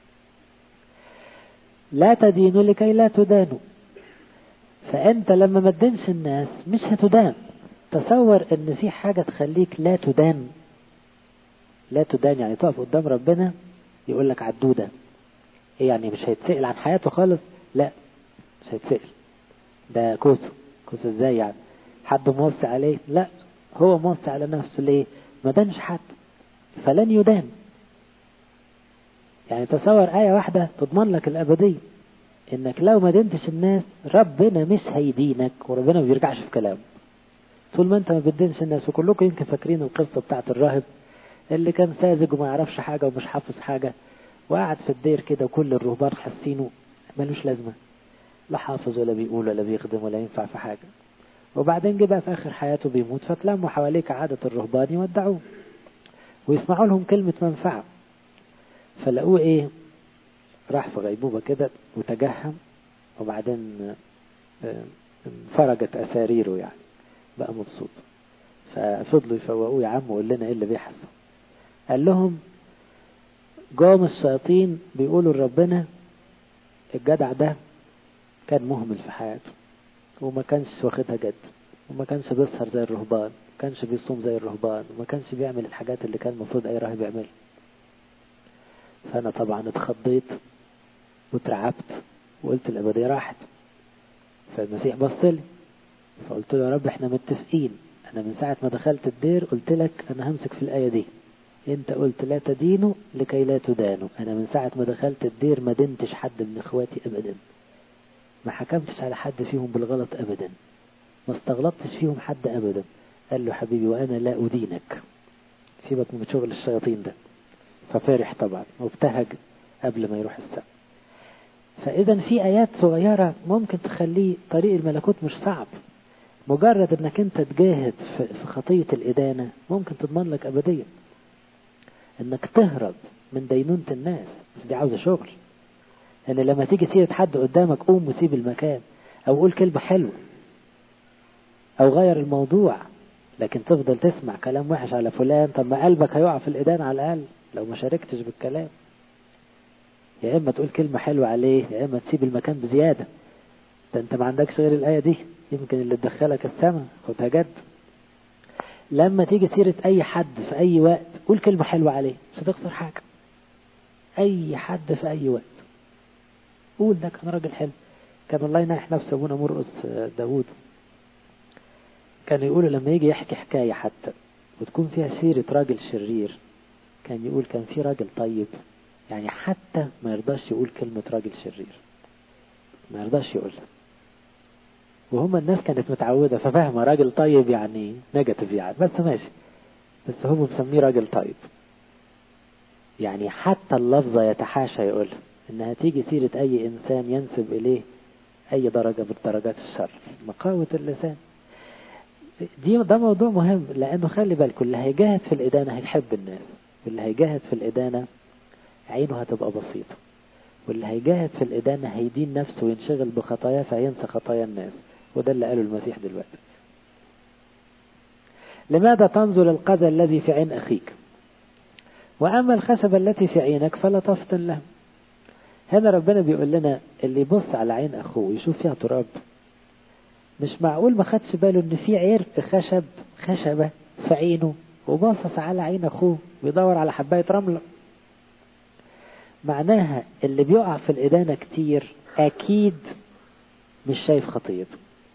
لا تدينوا لكي لا تدانوا فأنت لما ما تدينش الناس مش هتدان تصور ان في حاجة تخليك لا تدان لا تدان يعني تقف قدام ربنا يقول لك عدودة ايه يعني مش هيتسأل عن حياته خالص لا مش هيتسأل ده كوسه كوسه ازاي يعني حد موصي عليه لا هو موصي على نفسه ليه ما دانش حد فلن يدان يعني تصور آية واحدة تضمن لك الأبدية إنك لو ما دنتش الناس ربنا مش هيدينك وربنا ما بيرجعش في كلامه طول ما أنت ما بتدينش الناس وكلكم يمكن فاكرين القصة بتاعت الراهب اللي كان ساذج وما يعرفش حاجة ومش حافظ حاجة وقعد في الدير كده وكل الرهبان حاسينه ملوش لازمة لا حافظ ولا بيقول ولا بيخدم ولا ينفع في حاجة وبعدين جه بقى في آخر حياته بيموت فتلموا حواليه كعادة الرهبان يودعوه ويسمعوا لهم كلمة منفعة فلقوه ايه راح في غيبوبة كده وتجهم وبعدين انفرجت أساريره يعني بقى مبسوط ففضلوا يفوقوه يا عم وقول لنا ايه اللي بيحصل قال لهم جوم الشياطين بيقولوا لربنا الجدع ده كان مهمل في حياته وما كانش واخدها جد وما كانش بيسهر زي الرهبان ما كانش بيصوم زي الرهبان وما كانش بيعمل الحاجات اللي كان المفروض اي راهب يعملها فانا طبعا اتخضيت واترعبت وقلت الابديه راحت فالمسيح بص لي فقلت له يا رب احنا متفقين انا من ساعه ما دخلت الدير قلت لك انا همسك في الايه دي انت قلت لا تدينوا لكي لا تدانوا انا من ساعه ما دخلت الدير ما دنتش حد من اخواتي ابدا ما حكمتش على حد فيهم بالغلط ابدا ما استغلطتش فيهم حد ابدا قال له حبيبي وانا لا ادينك سيبك من شغل الشياطين ده ففرح طبعا وابتهج قبل ما يروح السماء فاذا في ايات صغيره ممكن تخليه طريق الملكوت مش صعب مجرد انك انت تجاهد في خطيه الادانه ممكن تضمن لك ابديه انك تهرب من دينونه الناس بس دي عاوزه شغل ان يعني لما تيجي سيره حد قدامك قوم وسيب المكان او قول كلمه حلوه او غير الموضوع لكن تفضل تسمع كلام وحش على فلان طب ما قلبك هيقع في الإدانة على الأقل لو ما شاركتش بالكلام يا إما تقول كلمة حلوة عليه يا إما تسيب المكان بزيادة ده أنت ما عندكش غير الآية دي يمكن اللي تدخلك السماء خدها جد لما تيجي سيرة أي حد في أي وقت قول كلمة حلوة عليه مش هتخسر حاجة أي حد في أي وقت قول ده كان راجل حلو كان الله يناح نفسه أبونا مرقص داوود كانوا يقولوا لما يجي يحكي حكاية حتى وتكون فيها سيرة راجل شرير كان يقول كان في راجل طيب يعني حتى ما يرضاش يقول كلمة راجل شرير ما يرضاش يقولها وهم الناس كانت متعودة ففاهمة راجل طيب يعني نيجاتيف يعني بس ماشي بس هم مسميه راجل طيب يعني حتى اللفظة يتحاشى يقولها انها تيجي سيرة اي انسان ينسب اليه اي درجة من درجات الشر مقاوة اللسان دي ده موضوع مهم لانه خلي بالكم اللي هيجاهد في الادانه هيحب الناس واللي هيجاهد في الادانه عينه هتبقى بسيطه واللي هيجاهد في الادانه هيدين نفسه وينشغل بخطاياه فينسى خطايا الناس وده اللي قاله المسيح دلوقتي لماذا تنظر القذى الذي في عين اخيك واما الخشبه التي في عينك فلا تفطن له هنا ربنا بيقول لنا اللي يبص على عين اخوه ويشوف فيها تراب مش معقول ما خدش باله ان في عرق خشب خشبة في عينه وباصص على عين اخوه بيدور على حباية رملة معناها اللي بيقع في الإدانة كتير أكيد مش شايف خطيته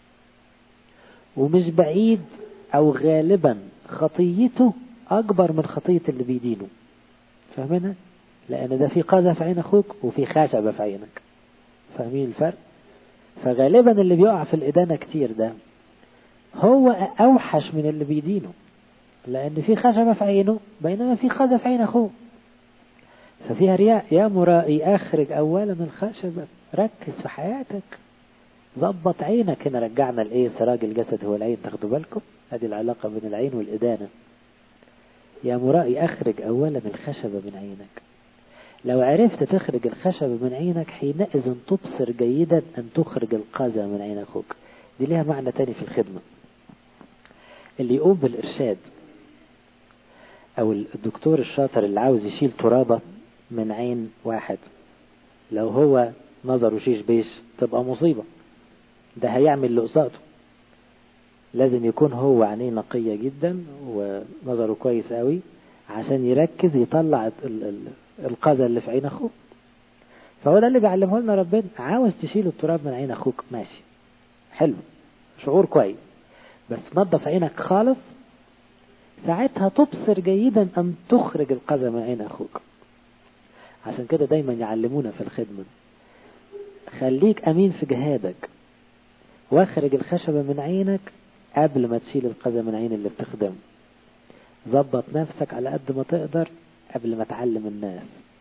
ومش بعيد أو غالبا خطيته أكبر من خطية اللي بيدينه فاهمينها؟ لأن ده في قذى في عين أخوك وفي خشبة في عينك فاهمين الفرق؟ فغالبا اللي بيقع في الإدانة كتير ده هو أوحش من اللي بيدينه لأن في خشبة في عينه بينما في خزة في عين أخوه ففيها رياء يا مرائي أخرج أولا الخشبة ركز في حياتك ظبط عينك هنا رجعنا لإيه سراج الجسد هو العين تاخدوا بالكم هذه العلاقة بين العين والإدانة يا مرائي أخرج أولا الخشبة من عينك لو عرفت تخرج الخشبة من عينك حينئذ تبصر جيدا أن تخرج القذى من عين أخوك دي ليها معنى تاني في الخدمة اللي يقوم بالإرشاد أو الدكتور الشاطر اللي عاوز يشيل ترابة من عين واحد لو هو نظره شيش بيش تبقى مصيبة ده هيعمل اللي قصاده لازم يكون هو عينيه نقية جدا ونظره كويس قوي عشان يركز يطلع القذى اللي في عين اخوه فهو ده اللي بيعلمه لنا ربنا عاوز تشيل التراب من عين اخوك ماشي حلو شعور كويس بس نظف عينك خالص ساعتها تبصر جيدا أن تخرج القذى من عين أخوك عشان كده دايما يعلمونا في الخدمة خليك أمين في جهادك واخرج الخشبة من عينك قبل ما تشيل القذى من عين اللي بتخدمه ظبط نفسك على قد ما تقدر قبل ما تعلم الناس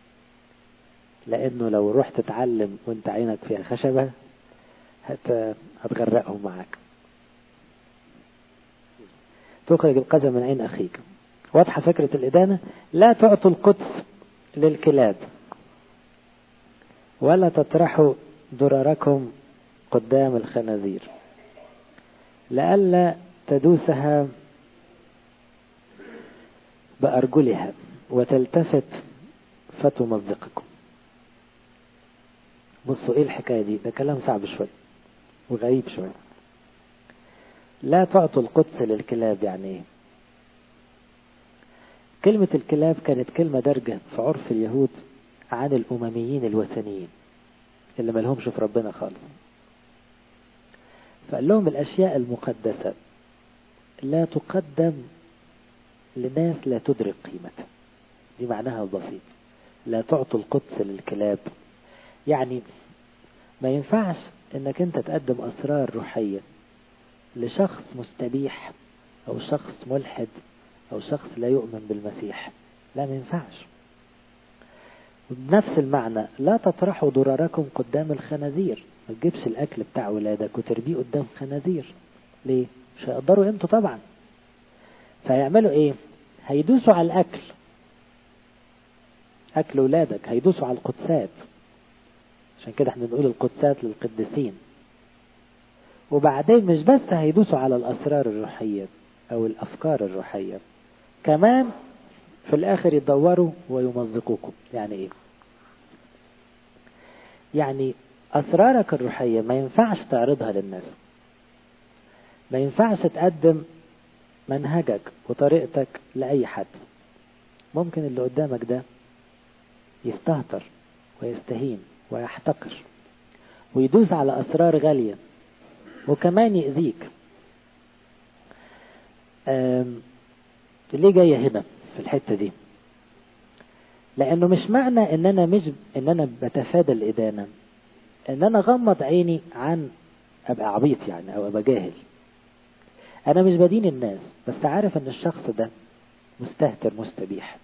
لأنه لو رحت تتعلم وانت عينك فيها خشبة هت... هتغرقهم معاك تخرج القذى من عين أخيك واضحة فكرة الإدانة لا تعطوا القدس للكلاب ولا تطرحوا درركم قدام الخنازير لئلا تدوسها بأرجلها وتلتفت فتمزقكم بصوا ايه الحكاية دي ده كلام صعب شوي وغريب شوي لا تعطوا القدس للكلاب يعني ايه كلمة الكلاب كانت كلمة درجة في عرف اليهود عن الأمميين الوثنيين اللي ملهمش في ربنا خالص فقال لهم الأشياء المقدسة لا تقدم لناس لا تدرك قيمتها دي معناها البسيط لا تعطوا القدس للكلاب يعني ما ينفعش انك انت تقدم اسرار روحية لشخص مستبيح او شخص ملحد او شخص لا يؤمن بالمسيح لا ما ينفعش بنفس المعنى لا تطرحوا ضرركم قدام الخنازير ما تجيبش الاكل بتاع ولادك وتربيه قدام خنازير ليه مش هيقدروا قيمته طبعا فهيعملوا ايه هيدوسوا على الاكل اكل ولادك هيدوسوا على القدسات عشان كده احنا بنقول القدسات للقديسين وبعدين مش بس هيدوسوا على الاسرار الروحيه او الافكار الروحيه كمان في الاخر يدوروا ويمزقوكم يعني ايه يعني اسرارك الروحيه ما ينفعش تعرضها للناس ما ينفعش تقدم منهجك وطريقتك لاي حد ممكن اللي قدامك ده يستهتر ويستهين ويحتقر ويدوس على أسرار غالية وكمان يأذيك ليه جاية هنا في الحتة دي لأنه مش معنى إن أنا مش إن أنا بتفادى الإدانة إن أنا غمض عيني عن أبقى عبيط يعني أو أبقى جاهل أنا مش بدين الناس بس عارف إن الشخص ده مستهتر مستبيح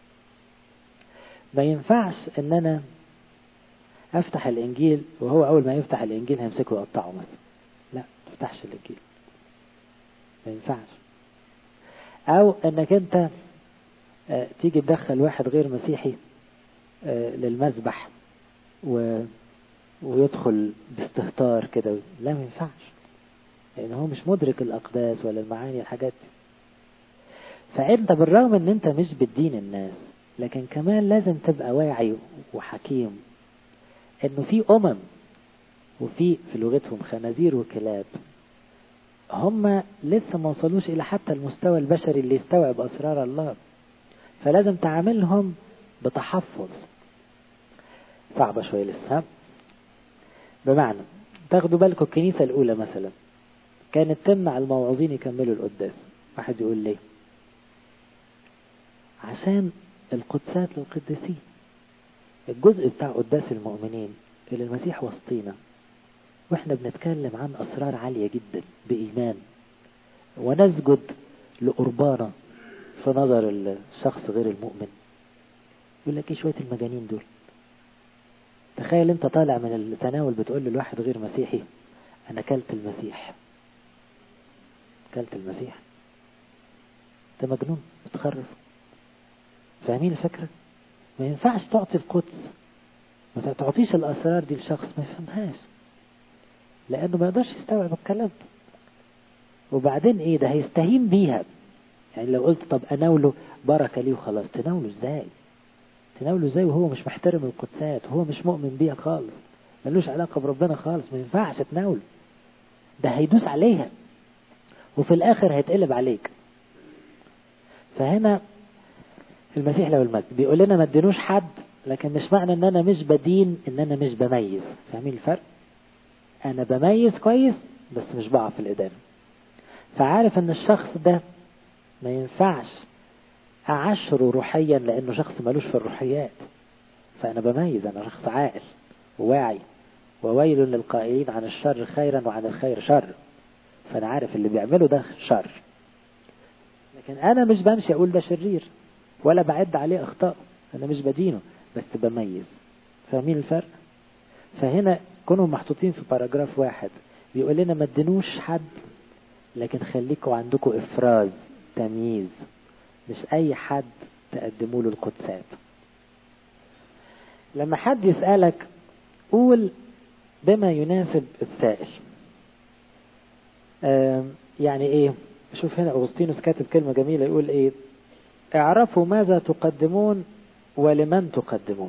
ما ينفعش إن أنا افتح الانجيل وهو اول ما يفتح الانجيل هيمسكه يقطعه مثلا لا ما تفتحش الانجيل ما ينفعش او انك انت اه تيجي تدخل واحد غير مسيحي اه للمذبح و... ويدخل باستهتار كده لا ما ينفعش لان هو مش مدرك الاقداس ولا المعاني الحاجات دي فانت بالرغم ان انت مش بتدين الناس لكن كمان لازم تبقى واعي وحكيم انه في امم وفي في لغتهم خنازير وكلاب هم لسه ما وصلوش الى حتى المستوى البشري اللي يستوعب اسرار الله فلازم تعاملهم بتحفظ صعبة شوية لسه بمعنى تاخدوا بالكم الكنيسة الأولى مثلا كانت تمنع الموعظين يكملوا القداس واحد يقول ليه عشان القدسات للقديسين الجزء بتاع قداس المؤمنين اللي المسيح وسطينا واحنا بنتكلم عن اسرار عالية جدا بايمان ونسجد لقربانة في نظر الشخص غير المؤمن يقول لك ايه شوية المجانين دول تخيل انت طالع من التناول بتقول لواحد غير مسيحي انا كلت المسيح كلت المسيح انت مجنون متخرف فاهمين الفكره ما ينفعش تعطي القدس ما تعطيش الأسرار دي لشخص ما يفهمهاش لأنه ما يقدرش يستوعب الكلام وبعدين إيه ده هيستهين بيها يعني لو قلت طب أناوله بركة ليه وخلاص تناوله إزاي تناوله إزاي وهو مش محترم القدسات وهو مش مؤمن بيها خالص ملوش علاقة بربنا خالص ما ينفعش تناوله ده هيدوس عليها وفي الآخر هيتقلب عليك فهنا المسيح له المجد بيقول لنا ما تدينوش حد لكن مش معنى ان انا مش بدين ان انا مش بميز فاهمين الفرق انا بميز كويس بس مش بقع في الادانه فعارف ان الشخص ده ما ينفعش أعشره روحيا لأنه شخص ملوش في الروحيات فأنا بميز أنا شخص عاقل وواعي وويل للقائلين عن الشر خيرا وعن الخير شر فأنا عارف اللي بيعمله ده شر لكن أنا مش بمشي أقول ده شرير ولا بعد عليه أخطاء أنا مش بدينه بس بميز فاهمين الفرق فهنا كونوا محطوطين في باراجراف واحد بيقول لنا ما تدينوش حد لكن خليكوا عندكم إفراز تمييز مش أي حد تقدموا له القدسات لما حد يسألك قول بما يناسب السائل يعني ايه شوف هنا أغسطينوس كاتب كلمة جميلة يقول ايه اعرفوا ماذا تقدمون ولمن تقدمون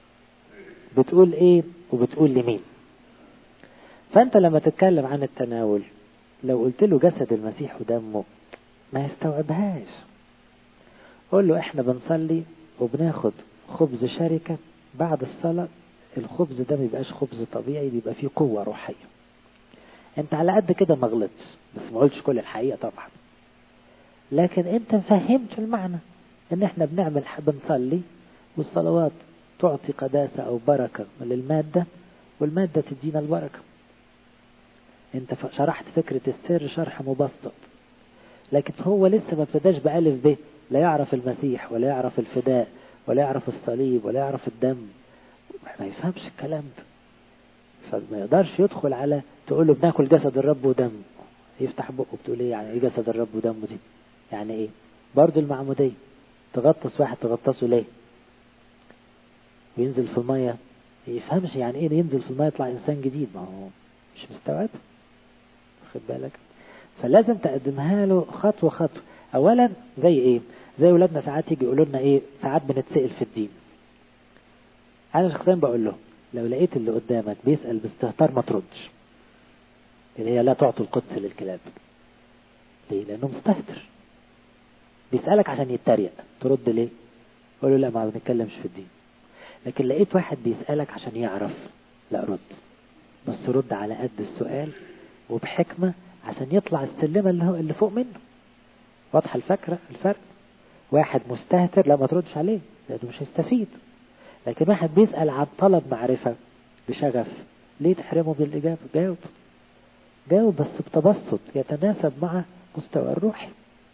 بتقول ايه وبتقول لمين فانت لما تتكلم عن التناول لو قلت له جسد المسيح ودمه ما يستوعبهاش قول له احنا بنصلي وبناخد خبز شركة بعد الصلاة الخبز ده ما بيبقاش خبز طبيعي بيبقى فيه قوة روحية انت على قد كده ما غلطتش بس ما قلتش كل الحقيقة طبعا لكن انت فهمت المعنى ان احنا بنعمل بنصلي والصلوات تعطي قداسة او بركة للمادة والمادة تدينا البركة انت شرحت فكرة السر شرح مبسط لكن هو لسه ما ابتداش بألف ب لا يعرف المسيح ولا يعرف الفداء ولا يعرف الصليب ولا يعرف الدم ما يفهمش الكلام ده فما يقدرش يدخل على تقول له بناكل جسد الرب ودم يفتح بقه بتقول ايه يعني ايه جسد الرب ودمه دي يعني ايه برضه المعمودية تغطس واحد تغطسه ليه وينزل في المية يفهمش يعني ايه ينزل في المية يطلع انسان جديد ما هو مش مستوعب خد بالك فلازم تقدمها له خطوة خطوة اولا زي ايه زي ولادنا ساعات يجي يقولوا لنا ايه ساعات بنتسأل في الدين انا شخصيا بقول له لو لقيت اللي قدامك بيسأل باستهتار ما تردش اللي هي لا تعطوا القدس للكلاب ليه لانه مستهتر بيسألك عشان يتريق ترد ليه قول له لا ما بنتكلمش في الدين لكن لقيت واحد بيسألك عشان يعرف لا رد بس رد على قد السؤال وبحكمة عشان يطلع السلمة اللي, هو اللي فوق منه واضحة الفكرة الفرق واحد مستهتر لا ما تردش عليه لأنه مش هيستفيد لكن واحد بيسأل عن طلب معرفة بشغف ليه تحرمه بالإجابة جاوب جاوب بس بتبسط يتناسب مع مستوى الروحي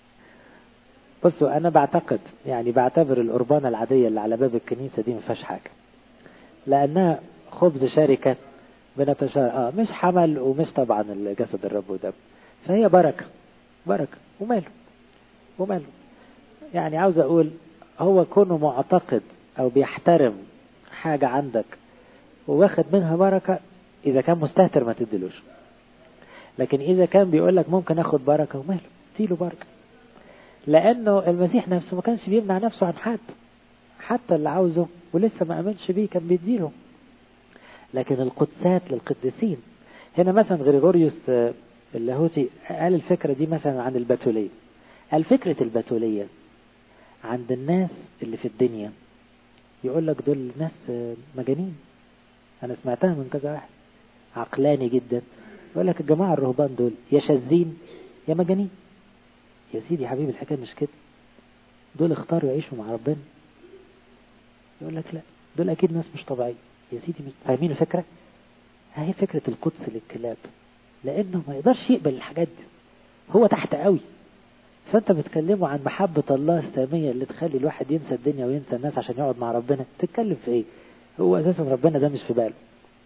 بصوا أنا بعتقد يعني بعتبر القربانة العادية اللي على باب الكنيسة دي ما فيهاش حاجة لأنها خبز شركة بنتشار اه مش حمل ومش طبعا جسد الرب ودم فهي بركة بركة وماله وماله يعني عاوز أقول هو كونه معتقد أو بيحترم حاجة عندك وواخد منها بركة إذا كان مستهتر ما تدلوش لكن إذا كان بيقول لك ممكن أخد بركة وماله اديله بركة لأنه المسيح نفسه ما كانش بيمنع نفسه عن حد حتى اللي عاوزه ولسه ما أمنش بيه كان بيديله لكن القدسات للقديسين هنا مثلا غريغوريوس اللاهوتي قال الفكرة دي مثلا عن البتولية قال فكرة البتولية عند الناس اللي في الدنيا يقول لك دول ناس مجانين أنا سمعتها من كذا واحد عقلاني جدا يقول لك الجماعة الرهبان دول يا شاذين يا مجانين يا سيدي حبيبي الحكاية مش كده دول اختاروا يعيشوا مع ربنا يقول لك لا دول أكيد ناس مش طبيعية يا سيدي مش فاهمين الفكرة هي فكرة القدس للكلاب لأنه ما يقدرش يقبل الحاجات دي هو تحت قوي فأنت بتكلمه عن محبة الله السامية اللي تخلي الواحد ينسى الدنيا وينسى الناس عشان يقعد مع ربنا تتكلم في ايه هو أساسا ربنا ده مش في باله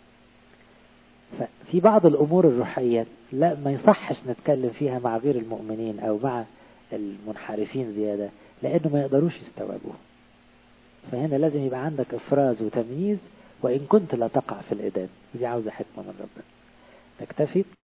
ففي بعض الأمور الروحية لا ما يصحش نتكلم فيها مع غير المؤمنين أو مع المنحرفين زيادة لأنه ما يقدروش يستوعبوه فهنا لازم يبقى عندك إفراز وتمييز وإن كنت لا تقع في الإدان دي عاوزة حكمة من ربنا نكتفي